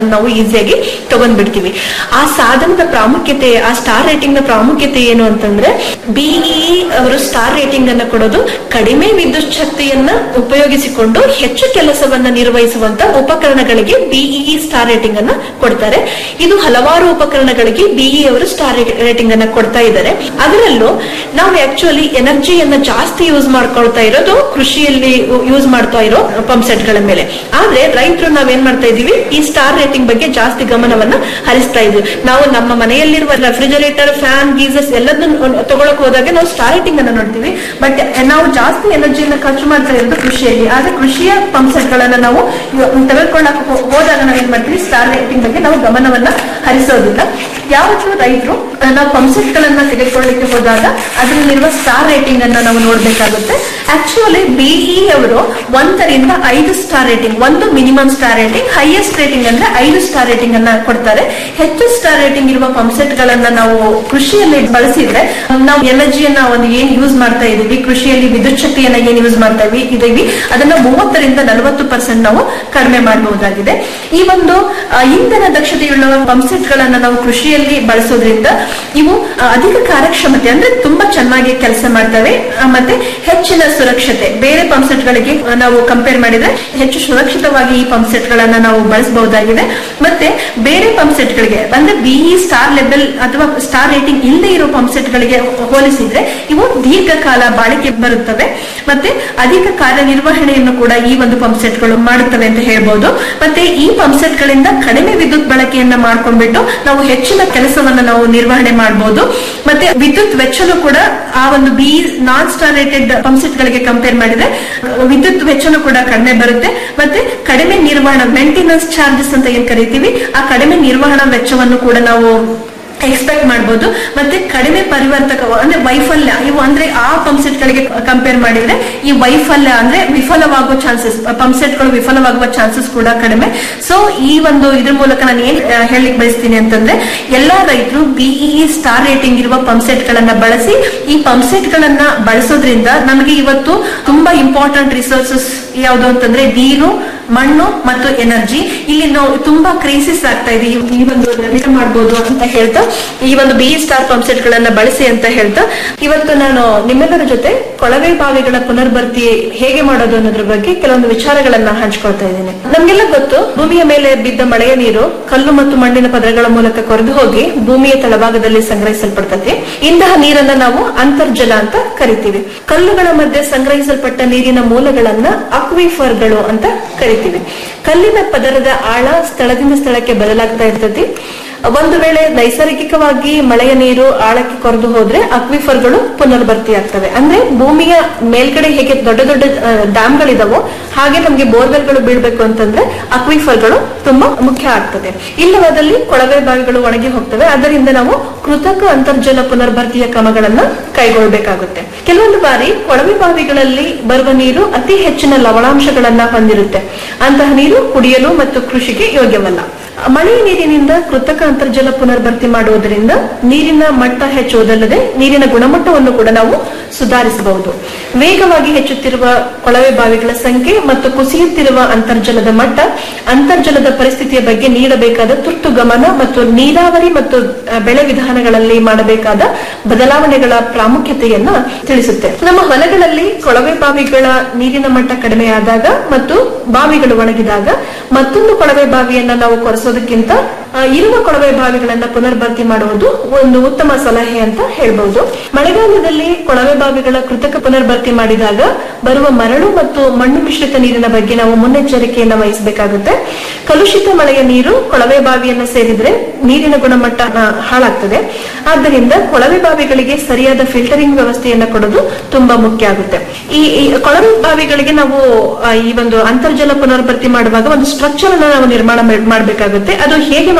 ನಾವು ಈಸಿಯಾಗಿ ತಗೊಂಡ್ಬಿಡ್ತೀವಿ ಆ ಸಾಧನದ ಪ್ರಾಮುಖ್ಯತೆ ಆ ಸ್ಟಾರ್ ರೇಟಿಂಗ್ ನ ಪ್ರಾಮುಖ್ಯತೆ ಏನು ಅಂತಂದ್ರೆ ಬಿಇ ಅವರು ಸ್ಟಾರ್ ರೇಟಿಂಗ್ ಅನ್ನ ಕೊಡೋದು ಕಡಿಮೆ ವಿದ್ಯುತ್ ಶಕ್ತಿಯನ್ನ ಉಪಯೋಗಿಸಿಕೊಂಡು ಹೆಚ್ಚು ಕೆಲಸವನ್ನ ನಿರ್ವಹಿಸುವಂತ ಉಪಕರಣಗಳಿಗೆ ಬಿಇ ಸ್ಟಾರ್ ರೇಟಿಂಗ್ ಅನ್ನ ಕೊಡ್ತಾರೆ ಇದು ಹಲವಾರು ಉಪಕರಣಗಳಿಗೆ ಬಿಇ ಅವರು ಸ್ಟಾರ್ ರೇಟಿಂಗ್ ಅನ್ನ ಕೊಡ್ತಾ ಇದ್ದಾರೆ ಅದರಲ್ಲೂ ನಾವು ಆಕ್ಚುಲಿ ಎನರ್ಜಿಯನ್ನ ಜಾಸ್ತಿ ಯೂಸ್ ಮಾಡ್ಕೊಳ್ತಾ ಇರೋದು ಕೃಷಿಯಲ್ಲಿ ಯೂಸ್ ಮಾಡ್ತಾ ಇರೋ ಪಂಪ್ ಸೆಟ್ ಗಳ ಮೇಲೆ ಆದ್ರೆ ರೈತರು ನಾವೇನ್ ಮಾಡ್ತಾ ಇದೀವಿ ಈ ಸ್ಟಾರ್ ರೇಟಿಂಗ್ ಬಗ್ಗೆ ಜಾಸ್ತಿ ಗಮನವನ್ನ ಹರಿಸ್ತಾ ಇದೀವಿ ನಾವು ನಮ್ಮ ಮನೆಯಲ್ಲಿರುವ ರೆಫ್ರಿಜರೇಟರ್ ಫ್ಯಾನ್ ಗೀಸರ್ಸ್ ಎಲ್ಲದನ್ನ ತಗೊಳಕ್ ಹೋದಾಗ ನಾವು ಸ್ಟಾರ್ ರೇಟಿಂಗ್ ಅನ್ನ ನೋಡ್ತೀವಿ ಬಟ್ ನಾವು ಜಾಸ್ತಿ ಎನರ್ಜಿಯನ್ನ ಖರ್ಚು ಮಾಡ್ತಾ ಇರೋದು ಕೃಷಿಯಲ್ಲಿ ಆದ್ರೆ ಕೃಷಿಯ ಪಂಪ್ ಸೆಟ್ ಗಳನ್ನ ನಾವು ತೆಗೆದುಕೊಳ್ಳಕ್ ಹೋ- ಹೋದಾಗ ನಾವೇನ್ ಮಾಡ್ತೀವಿ ಸ್ಟಾರ್ ರೇಟಿಂಗ್ ಬಗ್ಗೆ ನಾವು ಗಮನವನ್ನ ಹರಿಸೋದಿಲ್ಲ ಯಾವತ್ತೂ ರೈತರು ನಾವು ಪಂಪ್ ಸೆಟ್ ಗಳನ್ನ ತೆಗೆದುಕೊಳ್ಳಿಕ್ಕೆ ಹೋದಾಗ ಅದರಲ್ಲಿರುವ ಸ್ಟಾರ್ ರೇಟಿಂಗ್ ಅನ್ನ ನಾವು ನೋಡ್ಬೇಕಾಗುತ್ತೆ ಆಕ್ಚುಲಿ ಬಿಇ ಅವರು ಒಂದರಿಂದ ಐದು ಸ್ಟಾರ್ ರೇಟಿಂಗ್ ಒಂದು minimum star rating highest rating ಅಂದ್ರೆ ಐದು ಸ್ಟಾರ್ ರೇಟಿಂಗ್ ಅನ್ನ ಕೊಡ್ತಾರೆ ಹೆಚ್ಚು ಸ್ಟಾರ್ ರೇಟಿಂಗ್ ಇರುವ ಪಂಪ್ ಸೆಟ್ ಗಳನ್ನ ನಾವು ಕೃಷಿಯಲ್ಲಿ ಬಳಸಿದ್ರೆ ನಾವು ಎನರ್ಜಿಯನ್ನ ಒಂದು ಏನ್ ಯೂಸ್ ಮಾಡ್ತಾ ಇದೀವಿ ಕೃಷಿಯಲ್ಲಿ ವಿದ್ಯುತ್ ಶಕ್ತಿಯನ್ನ ಏನ್ ಯೂಸ್ ಮಾಡ್ತಾ ಇದೀವಿ ಇದೀವಿ ಅದನ್ನ ಮೂವತ್ತರಿಂದ ನಲವತ್ತು ಪರ್ಸೆಂಟ್ ನಾವು ಕಡಿಮೆ ಮಾಡಬಹುದಾಗಿದೆ ಈ ಒಂದು ಆ, ಇಂಧನ ದಕ್ಷತೆಯುಳ್ಳ ಪಂಪ್ ಸೆಟ್ ಗಳನ್ನ ನಾವು ಕೃಷಿಯಲ್ಲಿ ಬಳಸೋದ್ರಿಂದ ಇವು ಆ, ಅಧಿಕ ಕಾರ್ಯಕ್ಷಮತೆ ಅಂದ್ರೆ ತುಂಬಾ ಚೆನ್ನಾಗಿ ಕೆಲಸ ಮಾಡ್ತವೆ ಆ, ಮತ್ತೆ ಹೆಚ್ಚಿನ ಸುರಕ್ಷತೆ ಬೇರೆ ಪಂಪ್ ಸೆಟ್ ಗಳಿಗೆ ಆ, ನಾವು ಕಂಪೇರ್ ಮಾಡಿದ್ರೆ ಹೆಚ್ಚು ಸುರಕ್ಷಿತವಾಗಿ ಈ ಪಂಪ್ ಸೆಟ್ ಗಳನ್ನ ನಾವು ಬಳಸಬಹುದಾಗಿದೆ ಮತ್ತೆ ಬೇರೆ ಪಂಪ್ ಸೆಟ್ ಗಳಿಗೆ ಅಂದ್ರೆ ಬಿಇ ಸ್ಟಾರ್ ಲೆವೆಲ್ ಅಥವಾ ಸ್ಟಾರ್ ರೇಟಿಂಗ್ ಇಲ್ಲದೆ ಇರೋ ಪಂಪ್ ಸೆಟ್ ಗಳಿಗೆ ಹೋಲಿಸಿದ್ರೆ ಇವು ದೀರ್ಘಕಾಲ ಬಾಳಿಕೆ ಬರುತ್ತವೆ ಮತ್ತೆ ಅಧಿಕ ಕಾರ್ಯನಿರ್ವಹಣೆಯನ್ನು ಕೂಡ ಈ ಒಂದು ಪಂಪ್ ಸೆಟ್ ಗಳು ಮಾಡುತ್ತವೆ ಅಂತ ಹೇಳ್ಬೋದು ಮತ್ತೆ ಈ ಪಂಪ್ ಸೆಟ್ ಗಳಿಂದ ಕಡಿಮೆ ವಿದ್ಯುತ್ ಬಳಕೆಯನ್ನ ಮಾಡ್ಕೊಂಡ್ಬಿಟ್ಟು ನಾವು ಹೆಚ್ಚಿನ ಕೆಲಸವನ್ನ ನಾವು ನಿರ್ವಹಣೆ ಮಾಡಬಹುದು ಮತ್ತೆ ವಿದ್ಯುತ್ ವೆಚ್ಚನೂ ಕೂಡ ಆ ಒಂದು B non star rated pump set ಗಳಿಗೆ ಕಂಪೇರ್ ಮಾಡಿದ್ರೆ ವಿದ್ಯುತ್ ವೆಚ್ಚನೂ ಕೂಡ ಕಡಿಮೆ ಬರುತ್ತೆ ಮತ್ತೆ ಕಡಿಮೆ ನಿರ್ವಹಣಾ ಮೇಂಟೆನೆನ್ಸ್ ಚಾರ್ಜಸ್ ಅಂತ ಏನ್ ಕರಿತೀವಿ ಆ ಕಡಿಮೆ ನಿರ್ವಹಣಾ ವೆಚ್ಚವನ್ನು ಕೂಡ ನಾವು ಎಕ್ಸ್ಪೆಕ್ಟ್ ಮಾಡಬಹುದು ಮತ್ತೆ ಕಡಿಮೆ ಪರಿವರ್ತಕ ಅಂದ್ರೆ ವೈಫಲ್ಯ ಇವು ಅಂದ್ರೆ ಆ ಪಂಪ್ ಸೆಟ್ ಗಳಿಗೆ ಕಂಪೇರ್ ಮಾಡಿದ್ರೆ ಈ ವೈಫಲ್ಯ ಅಂದ್ರೆ ವಿಫಲವಾಗುವ ಚಾನ್ಸಸ್ ಪಂಪ್ ಸೆಟ್ ಗಳು ವಿಫಲವಾಗುವ ಚಾನ್ಸಸ್ ಕೂಡ ಕಡಿಮೆ ಸೊ ಈ ಒಂದು ಇದ್ರ ಮೂಲಕ ನಾನು ಏನ್ ಆ, ಹೇಳಲಿಕ್ಕೆ ಬಯಸ್ತೀನಿ ಅಂತಂದ್ರೆ ಎಲ್ಲಾ ರೈತರು ಬಿಇ ಸ್ಟಾರ್ ರೇಟಿಂಗ್ ಇರುವ ಪಂಪ್ ಸೆಟ್ ಗಳನ್ನ ಬಳಸಿ ಈ ಪಂಪ್ ಸೆಟ್ ಗಳನ್ನ ಬಳಸೋದ್ರಿಂದ ನಮಗೆ ಇವತ್ತು ತುಂಬಾ ಇಂಪಾರ್ಟೆಂಟ್ ರಿಸೋರ್ಸಸ್ ಯಾವುದು ಅಂತಂದ್ರೆ ನೀರು ಮಣ್ಣು ಮತ್ತು ಎನರ್ಜಿ ಇಲ್ಲಿ ನಾವು ತುಂಬಾ ಕ್ರೈಸಿಸ್ ಆಗ್ತಾ ಇದೆ ಈ- ಈ ಒಂದು ನಿರ್ಣಯ ಮಾಡಬಹುದು ಅಂತ ಹೇಳ್ತಾ ಈ ಒಂದು ಬಿ ಸ್ಟಾರ್ ಪಂಪ್ ಸೆಟ್ ಗಳನ್ನ ಬಳಸಿ ಅಂತ ಹೇಳ್ತಾ ಇವತ್ತು ನಾನು ನಿಮ್ಮೆಲ್ಲರ ಜೊತೆ ಕೊಳವೆ ಬಾವಿಗಳ ಪುನರ್ಭರ್ತಿ ಹೇಗೆ ಮಾಡೋದು ಅನ್ನೋದ್ರ ಬಗ್ಗೆ ಕೆಲವೊಂದು ವಿಚಾರಗಳನ್ನ ಹಂಚ್ಕೊಳ್ತಾ ಇದ್ದೀನಿ ನಮ್ಗೆಲ್ಲ ಗೊತ್ತು ಭೂಮಿಯ ಮೇಲೆ ಬಿದ್ದ ಮಳೆಯ ನೀರು ಕಲ್ಲು ಮತ್ತು ಮಣ್ಣಿನ ಪದರಗಳ ಮೂಲಕ ಕೊರೆದು ಹೋಗಿ ಭೂಮಿಯ ತಳಭಾಗದಲ್ಲಿ ಸಂಗ್ರಹಿಸಲ್ಪಡ್ತದೆ ಇಂತಹ ನೀರನ್ನ ನಾವು ಅಂತರ್ಜಲ ಅಂತ ಕರಿತೀವಿ ಕಲ್ಲುಗಳ ಮಧ್ಯೆ ಸಂಗ್ರಹಿಸಲ್ಪಟ್ಟ ನೀರಿನ ಮೂಲಗಳನ್ನ ಅಕ್ವಿಫರ್ಗಳು ಅಂತ ಕರಿತೀವಿ ಕಲ್ಲಿನ ಪದರದ ಆಳ ಸ್ಥಳದಿಂದ ಸ್ಥಳಕ್ಕೆ ಬದಲಾಗ್ತಾ ಇರ್ತದೆ ಒಂದು ವೇಳೆ ನೈಸರ್ಗಿಕವಾಗಿ ಮಳೆಯ ನೀರು ಆಳಕ್ಕೆ ಕೊರೆದು ಹೋದ್ರೆ ಅಕ್ವಿಫರ್ಗಳು ಪುನರ್ಭರ್ತಿ ಆಗ್ತವೆ ಅಂದ್ರೆ ಭೂಮಿಯ ಮೇಲ್ಗಡೆ ಹೇಗೆ ದೊಡ್ಡ ದೊಡ್ಡ ಡ್ಯಾಮ್ಗಳಿದಾವೋ ಹಾಗೆ ನಮ್ಗೆ ಬೋರ್ವೆಲ್ಗಳು ಬೀಳ್ಬೇಕು ಅಂತಂದ್ರೆ ಅಕ್ವಿಫರ್ಗಳು ತುಂಬಾ ಮುಖ್ಯ ಆಗ್ತದೆ ಇಲ್ಲವಾದಲ್ಲಿ ಕೊಳವೆ ಬಾವಿಗಳು ಒಣಗಿ ಹೋಗ್ತವೆ ಅದರಿಂದ ನಾವು ಕೃತಕ ಅಂತರ್ಜಲ ಪುನರ್ಭರ್ತಿಯ ಕ್ರಮಗಳನ್ನ ಕೈಗೊಳ್ಳಬೇಕಾಗುತ್ತೆ ಕೆಲವೊಂದು ಬಾರಿ ಕೊಳವೆ ಬಾವಿಗಳಲ್ಲಿ ಬರುವ ನೀರು ಅತಿ ಹೆಚ್ಚಿನ ಲವಣಾಂಶಗಳನ್ನ ಹೊಂದಿರುತ್ತೆ ಅಂತಹ ನೀರು ಕುಡಿಯಲು ಮತ್ತು ಕೃಷಿಗೆ ಯೋಗ್ಯವಲ್ಲ ಮಳೆಯ ನೀರಿನಿಂದ ಕೃತಕ ಅಂತರ್ಜಲ ಪುನರ್ಭರ್ತಿ ಮಾಡುವುದರಿಂದ ನೀರಿನ ಮಟ್ಟ ಹೆಚ್ಚುವುದಲ್ಲದೆ ನೀರಿನ ಗುಣಮಟ್ಟವನ್ನು ಕೂಡ ನಾವು ಸುಧಾರಿಸಬಹುದು ವೇಗವಾಗಿ ಹೆಚ್ಚುತ್ತಿರುವ ಕೊಳವೆ ಬಾವಿಗಳ ಸಂಖ್ಯೆ ಮತ್ತು ಕುಸಿಯುತ್ತಿರುವ ಅಂತರ್ಜಲದ ಮಟ್ಟ ಅಂತರ್ಜಲದ ಪರಿಸ್ಥಿತಿಯ ಬಗ್ಗೆ ನೀಡಬೇಕಾದ ತುರ್ತು ಗಮನ ಮತ್ತು ನೀರಾವರಿ ಮತ್ತು ಆ, ಬೆಳೆ ವಿಧಾನಗಳಲ್ಲಿ ಮಾಡಬೇಕಾದ ಬದಲಾವಣೆಗಳ ಪ್ರಾಮುಖ್ಯತೆಯನ್ನ ತಿಳಿಸುತ್ತೆ ನಮ್ಮ ಹೊಲಗಳಲ್ಲಿ ಕೊಳವೆ ಬಾವಿಗಳ ನೀರಿನ ಮಟ್ಟ ಕಡಿಮೆಯಾದಾಗ ಮತ್ತು ಬಾವಿಗಳು ಒಣಗಿದಾಗ ಮತ್ತೊಂದು ಕೊಳವೆ ಬಾವಿಯನ್ನ ನಾವು ಕೊರೆಸೋದಕ್ಕಿಂತ ಆ, ಇರುವ ಕೊಳವೆ ಬಾವಿಗಳನ್ನ ಪುನರ್ಭರ್ತಿ ಮಾಡುವುದು ಒಂದು ಉತ್ತಮ ಸಲಹೆ ಅಂತ ಹೇಳ್ಬಹುದು ಮಳೆಗಾಲದಲ್ಲಿ ಕೊಳವೆ ಬಾವಿಗಳ ಕೃತಕ ಪುನರ್ಭರ್ತಿ ಮಾಡಿದಾಗ ಬರುವ ಮರಳು ಮತ್ತು ಮಣ್ಣು ಮಿಶ್ರಿತ ನೀರಿನ ಬಗ್ಗೆ ನಾವು ಮುನ್ನೆಚ್ಚರಿಕೆಯನ್ನ ವಹಿಸಬೇಕಾಗುತ್ತೆ ಕಲುಷಿತ ಮಳೆಯ ನೀರು ಕೊಳವೆ ಬಾವಿಯನ್ನ ಸೇರಿದ್ರೆ ನೀರಿನ ಗುಣಮಟ್ಟ ಆ, ಹಾಳಾಗ್ತದೆ ಆದ್ದರಿಂದ ಕೊಳವೆ ಬಾವಿಗಳಿಗೆ ಸರಿಯಾದ ಫಿಲ್ಟರಿಂಗ್ ವ್ಯವಸ್ಥೆಯನ್ನ ಕೊಡೋದು ತುಂಬಾ ಮುಖ್ಯ ಆಗುತ್ತೆ ಈ ಈ ಕೊಳವೆ ಬಾವಿಗಳಿಗೆ ನಾವು ಆ, ಈ ಒಂದು ಅಂತರ್ಜಲ ಪುನರ್ಭರ್ತಿ ಮಾಡುವಾಗ ಒಂದು ಸ್ಟ್ರಕ್ಚರ್ ಅನ್ನ ನಾವು ನಿರ್ಮಾಣ ಮಾಡ್- ಮಾಡ್ಬೇಕಾಗುತ್ತೆ ಅದು ಹೇಗೆ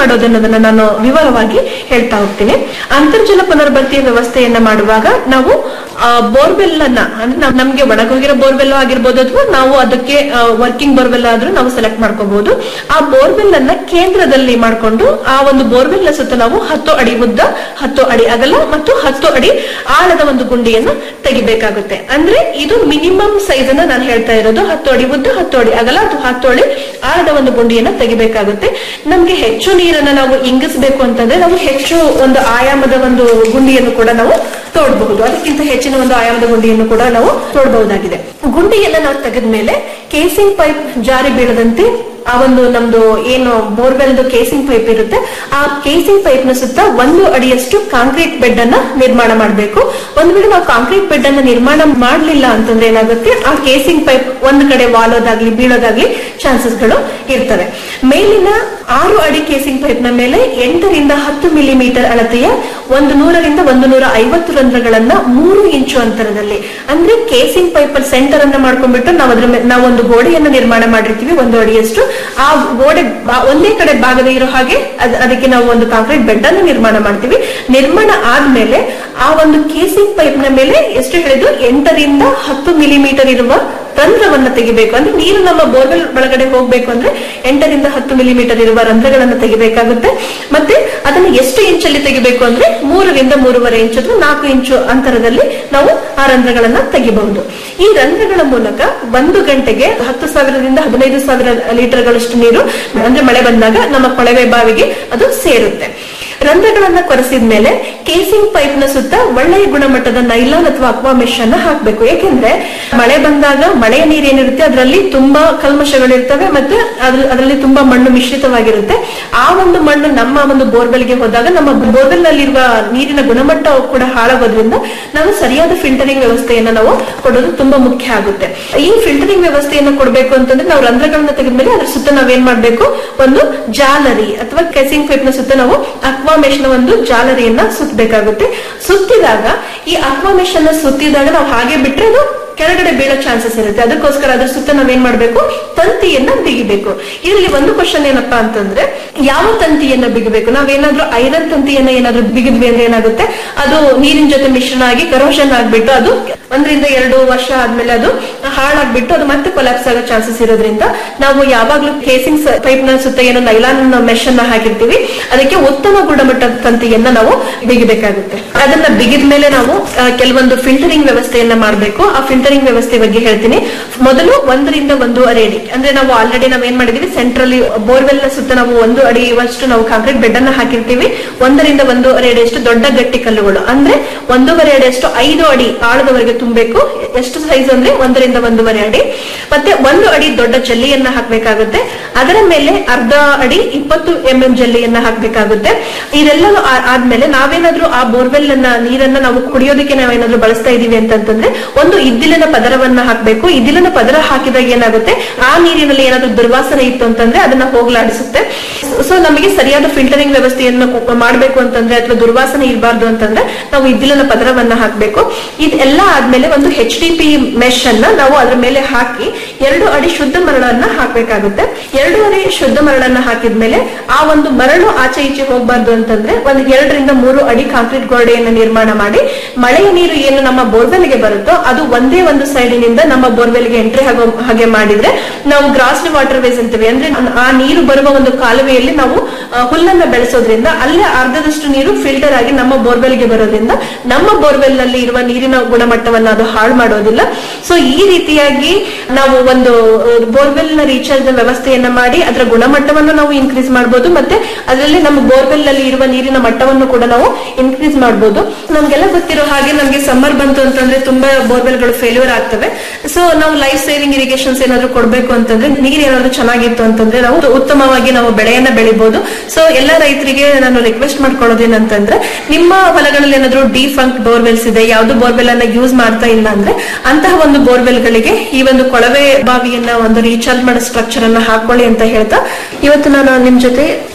ಮಾಡೋದನ್ನೋದನ್ನ ನಾನು ವಿವರವಾಗಿ ಹೇಳ್ತಾ ಹೋಗ್ತೀನಿ ಅಂತರ್ಜಲ ಪುನರ್ಭರ್ತಿಯ ವ್ಯವಸ್ಥೆಯನ್ನ ಮಾಡುವಾಗ ನಾವು ಬೋರ್ವೆಲ್ ಅನ್ನ ಅಂದ್ರೆ ನಮ್- ನಮ್ಗೆ ಒಣಗೋಗಿರೋ ಬೋರ್ವೆಲ್ ಆಗಿರ್ಬೋದು ಅಥವಾ ನಾವು ಅದಕ್ಕೆ ವರ್ಕಿಂಗ್ ಬೋರ್ವೆಲ್ ಆದ್ರೂ ನಾವು ಸೆಲೆಕ್ಟ್ ಮಾಡ್ಕೋಬಹುದು ಆ ಬೋರ್ವೆಲ್ ಅನ್ನ ಕೇಂದ್ರದಲ್ಲಿ ಮಾಡ್ಕೊಂಡು ಆ ಒಂದು ಬೋರ್ವೆಲ್ ನ ಸುತ್ತ ನಾವು ಹತ್ತು ಅಡಿ ಉದ್ದ ಹತ್ತು ಅಡಿ ಅಗಲ ಮತ್ತು ಹತ್ತು ಅಡಿ ಆಳದ ಒಂದು ಗುಂಡಿಯನ್ನು ತೆಗಿಬೇಕಾಗುತ್ತೆ ಅಂದ್ರೆ ಇದು ಮಿನಿಮಮ್ ಸೈಜ್ ಅನ್ನ ನಾನು ಹೇಳ್ತಾ ಇರೋದು ಹತ್ತು ಅಡಿ ಉದ್ದ ಹತ್ತು ಅಡಿ ಅಗಲ ಅಥವಾ ಹತ್ತು ಅಡಿ ಆಳದ ಒಂದು ಗುಂಡಿಯನ್ನ ತೆಗಿಬೇಕಾಗುತ್ತೆ ನಮ್ಗೆ ಹೆಚ್ಚು ನೀರನ್ನ ನಾವು ಇಂಗಿಸ್ಬೇಕು ಅಂತಂದ್ರೆ ನಾವು ಹೆಚ್ಚು ಒಂದು ಆಯಾಮದ ಒಂದು ಗುಂಡಿಯನ್ನು ಕೂಡ ನಾವು ತೋಡಬಹುದು ಅದಕ್ಕಿಂತ ಹೆಚ್ಚಿನ ಒಂದು ಆಯಾಮದ ಗುಂಡಿಯನ್ನು ಕೂಡ ನಾವು ತೋಡಬಹುದಾಗಿದೆ ಗುಂಡಿಯನ್ನ ನಾವು ತೆಗೆದ್ಮೇಲೆ ಕೇಸಿಂಗ್ ಪೈಪ್ ಜಾರಿ ಬೀಳದಂತೆ ಆ ಒಂದು ನಮ್ದು ಏನು ಬೋರ್ವೆಲ್ ಕೇಸಿಂಗ್ ಪೈಪ್ ಇರುತ್ತೆ ಆ ಕೇಸಿಂಗ್ ಪೈಪ್ ನ ಸುತ್ತ ಒಂದು ಅಡಿಯಷ್ಟು ಕಾಂಕ್ರೀಟ್ ಬೆಡ್ ಅನ್ನ ನಿರ್ಮಾಣ ಮಾಡಬೇಕು ಒಂದ್ ವೇಳೆ ನಾವು ಕಾಂಕ್ರೀಟ್ ಬೆಡ್ ಅನ್ನ ನಿರ್ಮಾಣ ಮಾಡ್ಲಿಲ್ಲ ಅಂತಂದ್ರೆ ಏನಾಗುತ್ತೆ ಆ ಕೇಸಿಂಗ್ ಪೈಪ್ ಒಂದ್ ಕಡೆ ವಾಲೋದಾಗ್ಲಿ ಬೀಳೋದಾಗ್ಲಿ ಚಾನ್ಸಸ್ ಗಳು ಇರ್ತವೆ ಮೇಲಿನ ಆರು ಅಡಿ ಕೇಸಿಂಗ್ ಪೈಪ್ ನ ಮೇಲೆ ಎಂಟರಿಂದ ಹತ್ತು ಮಿಲಿಮೀಟರ್ ಅಳತೆಯ ಒಂದು ನೂರರಿಂದ ಒಂದು ನೂರ ಐವತ್ತು ರಂಧ್ರಗಳನ್ನ ಮೂರು ಇಂಚು ಅಂತರದಲ್ಲಿ ಅಂದ್ರೆ ಕೇಸಿಂಗ್ ಪೈಪ್ ಅಲ್ಲಿ ಸೆಂಟರ್ ಅನ್ನ ಮಾಡ್ಕೊಂಡ್ಬಿಟ್ಟು ನಾವು ಅದ್ರ ಮೇಲೆ ನಾವು ಒಂದು ಗೋಡೆಯನ್ನ ನಿರ್ಮಾಣ ಮಾಡಿರ್ತೀವಿ ಒಂದು ಅಡಿಯಷ್ಟು ಆ ಗೋಡೆ ಬಾ- ಒಂದೇ ಕಡೆ ಭಾಗದ ಇರೋ ಹಾಗೆ ಅದ್- ಅದಕ್ಕೆ ನಾವು ಒಂದು ಕಾಂಕ್ರೀಟ್ ಬೆಡ್ ಅನ್ನು ನಿರ್ಮಾಣ ಮಾಡ್ತೀವಿ ನಿರ್ಮಾಣ ಆದ್ಮೇಲೆ ಆ ಒಂದು ಕೇಸಿಂಗ್ ಪೈಪ್ ನ ಮೇಲೆ ಎಷ್ಟು ಹೇಳಿದ್ರು ಎಂಟರಿಂದ ಹತ್ತು ಮಿಲಿಮೀಟರ್ ಇರುವ ರಂಧ್ರವನ್ನ ತೆಗಿಬೇಕು ಅಂದ್ರೆ ನೀರು ನಮ್ಮ ಬೋರ್ವೆಲ್ ಒಳಗಡೆ ಹೋಗ್ಬೇಕು ಅಂದ್ರೆ ಎಂಟರಿಂದ ಹತ್ತು ಮಿಲಿಮೀಟರ್ ಇರುವ ರಂಧ್ರಗಳನ್ನ ತೆಗಿಬೇಕಾಗುತ್ತೆ ಮತ್ತೆ ಅದನ್ನ ಎಷ್ಟು ಇಂಚಲ್ಲಿ ತೆಗಿಬೇಕು ಅಂದ್ರೆ ಮೂರರಿಂದ ಮೂರುವರೆ ಇಂಚ್ ಅಥವಾ ನಾಲ್ಕು ಇಂಚು ಅಂತರದಲ್ಲಿ ನಾವು ಆ ರಂಧ್ರಗಳನ್ನ ತೆಗಿಬಹುದು ಈ ರಂಧ್ರಗಳ ಮೂಲಕ ಒಂದು ಗಂಟೆಗೆ ಹತ್ತು ಸಾವಿರದಿಂದ ಹದಿನೈದು ಸಾವಿರ ಲೀಟರ್ಗಳಷ್ಟು ನೀರು ಅಂದ್ರೆ ಮಳೆ ಬಂದಾಗ ನಮ್ಮ ಕೊಳವೆ ಬಾವಿಗೆ ಅದು ಸೇರುತ್ತೆ ರಂಧ್ರಗಳನ್ನ ಕೊರೆಸಿದ ಮೇಲೆ ಕೇಸಿಂಗ್ ಪೈಪ್ ನ ಸುತ್ತ ಒಳ್ಳೆಯ ಗುಣಮಟ್ಟದ ನೈಲಾನ್ ಅಥವಾ ಅಕ್ವಾ ಮೆಶ್ ಅನ್ನ ಹಾಕ್ಬೇಕು ಯಾಕೆಂದ್ರೆ ಮಳೆ ಬಂದಾಗ ಮಳೆಯ ನೀರು ಏನಿರುತ್ತೆ ಅದರಲ್ಲಿ ತುಂಬಾ ಕಲ್ಮಶಗಳಿರ್ತವೆ ಮತ್ತೆ ಅದ್ರ- ಅದರಲ್ಲಿ ತುಂಬಾ ಮಣ್ಣು ಮಿಶ್ರಿತವಾಗಿರುತ್ತೆ ಆ ಒಂದು ಮಣ್ಣು ನಮ್ಮ ಒಂದು ಬೋರ್ವೆಲ್ ಗೆ ಹೋದಾಗ ನಮ್ಮ ಬೋರ್ವೆಲ್ ನಲ್ಲಿರುವ ನೀರಿನ ಗುಣಮಟ್ಟ ಕೂಡ ಹಾಳಾಗೋದ್ರಿಂದ ನಾವು ಸರಿಯಾದ ಫಿಲ್ಟರಿಂಗ್ ವ್ಯವಸ್ಥೆಯನ್ನ ನಾವು ಕೊಡೋದು ತುಂಬಾ ಮುಖ್ಯ ಆಗುತ್ತೆ ಈ ಫಿಲ್ಟರಿಂಗ್ ವ್ಯವಸ್ಥೆಯನ್ನು ಕೊಡಬೇಕು ಅಂತಂದ್ರೆ ನಾವು ರಂಧ್ರಗಳನ್ನ ತೆಗೆದ್ಮೇಲೆ ಅದ್ರ ಸುತ್ತ ನಾವೇನ್ ಮಾಡ್ಬೇಕು ಒಂದು ಜಾಲರಿ ಅಥವಾ ಕೆಸಿಂಗ್ ಪೈಪ್ ನ ಸುತ್ತ ನಾವು ಅಕ್ವಾ ಮೆಶ್ ನ ಒಂದು ಜಾಲರಿಯನ್ನ ಸುತ್ತಬೇಕಾಗುತ್ತೆ ಸುತ್ತಿದಾಗ ಈ ಅಕ್ವಾ ಮೆಶ್ ಅನ್ನ ಸುತ್ತಿದಾಗ ನಾವು ಹಾಗೆ ಬಿಟ್ರೆ ಅದು ಕೆಳಗಡೆ ಬೀಳೋ ಚಾನ್ಸಸ್ ಇರುತ್ತೆ ಅದಕ್ಕೋಸ್ಕರ ಅದ್ರ ಸುತ್ತ ನಾವೇನ್ ಮಾಡ್ಬೇಕು ತಂತಿಯನ್ನ ಬಿಗಿಬೇಕು ಇದರಲ್ಲಿ ಒಂದು ಕ್ವಶನ್ ಏನಪ್ಪಾ ಅಂತಂದ್ರೆ ಯಾವ ತಂತಿಯನ್ನ ಬಿಗಬೇಕು ನಾವೇನಾದ್ರೂ ಐರನ್ ತಂತಿಯನ್ನ ಏನಾದ್ರೂ ಬಿಗಿದ್ವಿ ಅಂದ್ರೆ ಏನಾಗುತ್ತೆ ಅದು ನೀರಿನ ಜೊತೆ ಮಿಶ್ರಣ ಆಗಿ ಕರೋಷನ್ ಆಗ್ಬಿಟ್ಟು ಅದು ಒಂದರಿಂದ ಎರಡು ವರ್ಷ ಆದ್ಮೇಲೆ ಅದು ಹಾಳಾಗ್ಬಿಟ್ಟು ಅದು ಮತ್ತೆ ಕೊಲಾಪ್ಸ್ ಆಗೋ ಚಾನ್ಸಸ್ ಇರೋದ್ರಿಂದ ನಾವು ಯಾವಾಗ್ಲೂ ಕೇಸಿಂಗ್ ಪೈಪ್ ನ ಸುತ್ತ ಏನು ನೈಲಾನ್ ಮೆಶ್ ಅನ್ನ ಹಾಕಿರ್ತೀವಿ ಅದಕ್ಕೆ ಉತ್ತಮ ಗುಣಮಟ್ಟದ ತಂತಿಯನ್ನ ನಾವು ಬಿಗಿಬೇಕಾಗುತ್ತೆ ಅದನ್ನ ಬಿಗಿದ ಮೇಲೆ ನಾವು ಆ, ಕೆಲವೊಂದು ಫಿಲ್ಟರಿಂಗ್ ವ್ಯವಸ್ಥೆಯನ್ನ ಮಾಡಬೇಕು ಆ ಫಿಲ್ಟರಿಂಗ್ ವ್ಯವಸ್ಥೆ ಬಗ್ಗೆ ಹೇಳ್ತೀನಿ ಮೊದಲು ಒಂದರಿಂದ ಒಂದೂವರೆ ಅಡಿ ಅಂದ್ರೆ ನಾವು ಆಲ್ರೆಡಿ ನಾವ್ ಏನ್ ಮಾಡಿದೀವಿ ಸೆಂಟ್ರಲ್ಲಿ ಬೋರ್ವೆಲ್ ನ ಸುತ್ತ ನಾವು ಒಂದು ಅಡಿವಷ್ಟು ನಾವು ಕಾಂಕ್ರೀಟ್ ಬೆಡ್ ಅನ್ನ ಹಾಕಿರ್ತೀವಿ ಒಂದರಿಂದ ಒಂದೂವರೆ ಅಡಿಯಷ್ಟು ದೊಡ್ಡ ಗಟ್ಟಿ ಕಲ್ಲುಗಳು ಅಂದ್ರೆ ಒಂದೂವರೆ ಅಡಿಯಷ್ಟು ಐದು ಅಡಿ ಆಳದವರೆಗೆ ತುಂಬಬೇಕು ಎಷ್ಟು ಸೈಜ್ ಅಂದ್ರೆ ಒಂದರಿಂದ ಒಂದೂವರೆ ಅಡಿ ಮತ್ತೆ ಒಂದು ಅಡಿ ದೊಡ್ಡ ಜಲ್ಲಿಯನ್ನ ಹಾಕ್ಬೇಕಾಗುತ್ತೆ ಅದರ ಮೇಲೆ ಅರ್ಧ ಅಡಿ ಇಪ್ಪತ್ತು ಎಂ ಎಂ ಜಲ್ಲಿಯನ್ನ ಹಾಕ್ಬೇಕಾಗುತ್ತೆ ಇದೆಲ್ಲ ಆ- ಆದ್ಮೇಲೆ ನಾವೇನಾದ್ರೂ ಆ ಬೋರ್ವೆಲ್ ಅನ್ನ ನೀರನ್ನ ನಾವು ಕುಡಿಯೋದಕ್ಕೆ ನಾವೇನಾದ್ರೂ ಬಳಸ್ತಾ ಇದೀವಿ ಅಂತಂತಂದ್ರೆ ಒಂದು ಇದ್ದಿಲಿನ ಪದರವನ್ನ ಹಾಕ್ಬೇಕು ಇದ್ದಿಲಿನ ಪದರ ಹಾಕಿದಾಗ ಏನಾಗುತ್ತೆ ಆ ನೀರಿನಲ್ಲಿ ಏನಾದ್ರೂ ದುರ್ವಾಸನೆ ಇತ್ತು ಅಂತಂದ್ರೆ ಅದನ್ನ ಹೋಗ್ಲಾಡಿಸುತ್ತೆ ಸೊ ನಮಗೆ ಸರಿಯಾದ ಫಿಲ್ಟರಿಂಗ್ ವ್ಯವಸ್ಥೆಯನ್ನು ಕು- ಮಾಡ್ಬೇಕು ಅಂತಂದ್ರೆ ಅಥವಾ ದುರ್ವಾಸನೆ ಇರಬಾರ್ದು ಅಂತಂದ್ರೆ ನಾವು ಇದ್ದಿಲಿನ ಪದರವನ್ನ ಹಾಕ್ಬೇಕು ಇದೆಲ್ಲ ಆದ್ಮೇಲೆ ಒಂದು ಎಚ್ ಡಿ ಪಿ ಮೆಶ್ ಅನ್ನ ನಾವು ಅದ್ರ ಮೇಲೆ ಹಾಕಿ ಎರಡು ಅಡಿ ಶುದ್ಧ ಮರಳನ್ನ ಹಾಕ್ಬೇಕಾಗುತ್ತೆ ಎರಡು ಅಡಿ ಶುದ್ಧ ಮರಳನ್ನ ಹಾಕಿದ್ಮೇಲೆ ಆ ಒಂದು ಮರಳು ಆಚೆ ಈಚೆ ಹೋಗ್ಬಾರ್ದು ಅಂತಂದ್ರೆ ಒಂದು ಎರಡರಿಂದ ಮೂರು ಅಡಿ ಕಾಂಕ್ರೀಟ್ ಗೋಡೆಯನ್ನ ನಿರ್ಮಾಣ ಮಾಡಿ ಮಳೆಯ ನೀರು ಏನು ನಮ್ಮ ಬೋರ್ವೆಲ್ ಗೆ ಬರುತ್ತೋ ಅದು ಒಂದೇ ಒಂದು ಸೈಡಿನಿಂದ ನಮ್ಮ ಬೋರ್ವೆಲ್ ಗೆ ಎಂಟ್ರಿ ಆಗೋ ಹಾಗೆ ಮಾಡಿದ್ರೆ ನಾವು ಗ್ರಾಸ್ಡ್ ವಾಟರ್ ವೇಸ್ ಅಂತೀವಿ ಅಂದ್ರೆ ಆ ನೀರು ಬರುವ ಒಂದು ಕಾಲುವೆಯಲ್ಲಿ ನಾವು ಆ, ಹುಲ್ಲನ್ನ ಬೆಳೆಸೋದ್ರಿಂದ ಅಲ್ಲೇ ಅರ್ಧದಷ್ಟು ನೀರು ಫಿಲ್ಟರ್ ಆಗಿ ನಮ್ಮ ಬೋರ್ವೆಲ್ ಗೆ ಬರೋದ್ರಿಂದ ನಮ್ಮ ಬೋರ್ವೆಲ್ ನಲ್ಲಿ ಇರುವ ನೀರಿನ ಗುಣಮಟ್ಟವನ್ನ ಅದು ಹಾಳು ಮಾಡೋದಿಲ್ಲ ಸೊ ಈ ರೀತಿಯಾಗಿ ನಾವು ಒಂದು ಬೋರ್ವೆಲ್ ನ ರೀಚಾರ್ಜ್ ವ್ಯವಸ್ಥೆಯನ್ನ ಮಾಡಿ ಅದರ ಗುಣಮಟ್ಟವನ್ನು ನಾವು ಇನ್ಕ್ರೀಸ್ ಮಾಡಬಹುದು ಮತ್ತೆ ಅದರಲ್ಲಿ ನಮ್ಮ ಬೋರ್ವೆಲ್ ನಲ್ಲಿ ಇರುವ ನೀರಿನ ಮಟ್ಟವನ್ನು ಕೂಡ ನಾವು ಇನ್ಕ್ರೀಸ್ ಮಾಡಬಹುದು ನಮ್ಗೆಲ್ಲ ಗೊತ್ತಿರೋ ಹಾಗೆ ನಮ್ಗೆ ಸಮ್ಮರ್ ಬಂತು ಅಂತಂದ್ರೆ ತುಂಬಾ ಬೋರ್ವೆಲ್ ಗಳು ಫೇಲ್ಯೂರ್ ಆಗ್ತವೆ ಸೊ ನಾವು ಲೈಫ್ ಸೇವಿಂಗ್ ಇರಿಗೇಷನ್ಸ್ ಏನಾದ್ರು ಕೊಡ್ಬೇಕು ಅಂತಂದ್ರೆ ನೀರು ಏನಾದ್ರು ಚೆನ್ನಾಗಿತ್ತು ಅಂತಂದ್ರೆ ನಾವು ಉತ್ತಮವಾಗಿ ನಾವು ಬೆಳೆಯನ್ನ ಬೆಳಿಬಹುದು ಸೊ ಎಲ್ಲ ರೈತರಿಗೆ ನಾನು ರಿಕ್ವೆಸ್ಟ್ ಮಾಡ್ಕೊಳ್ಳೋದೇನಂತಂದ್ರೆ ನಿಮ್ಮ ಹೊಲಗಳಲ್ಲಿ ಏನಾದ್ರು ಡಿಫಂಕ್ ಬೋರ್ವೆಲ್ಸ್ ಇದೆ ಯಾವ್ದು ಬೋರ್ವೆಲ್ ಅನ್ನ ಯೂಸ್ ಮಾಡ್ತಾ ಇಲ್ಲ ಅಂದ್ರೆ ಅಂತಹ ಒಂದು ಬೋರ್ವೆಲ್ ಗಳಿಗೆ ಈ ಒಂದು ಕೊಳವೆ ಬಾವಿಯನ್ನ ಒಂದು ರೀಚಾರ್ಜ್ ಮಾಡೋ ಸ್ಟ್ರಕ್ಚರ್ ಅನ್ನ ಹಾಕೊಳ್ಳಿ ಅಂತ ಹೇಳ್ತಾ ಇವತ್ತು ನಾನು ನಿಮ್ ಜೊತೆ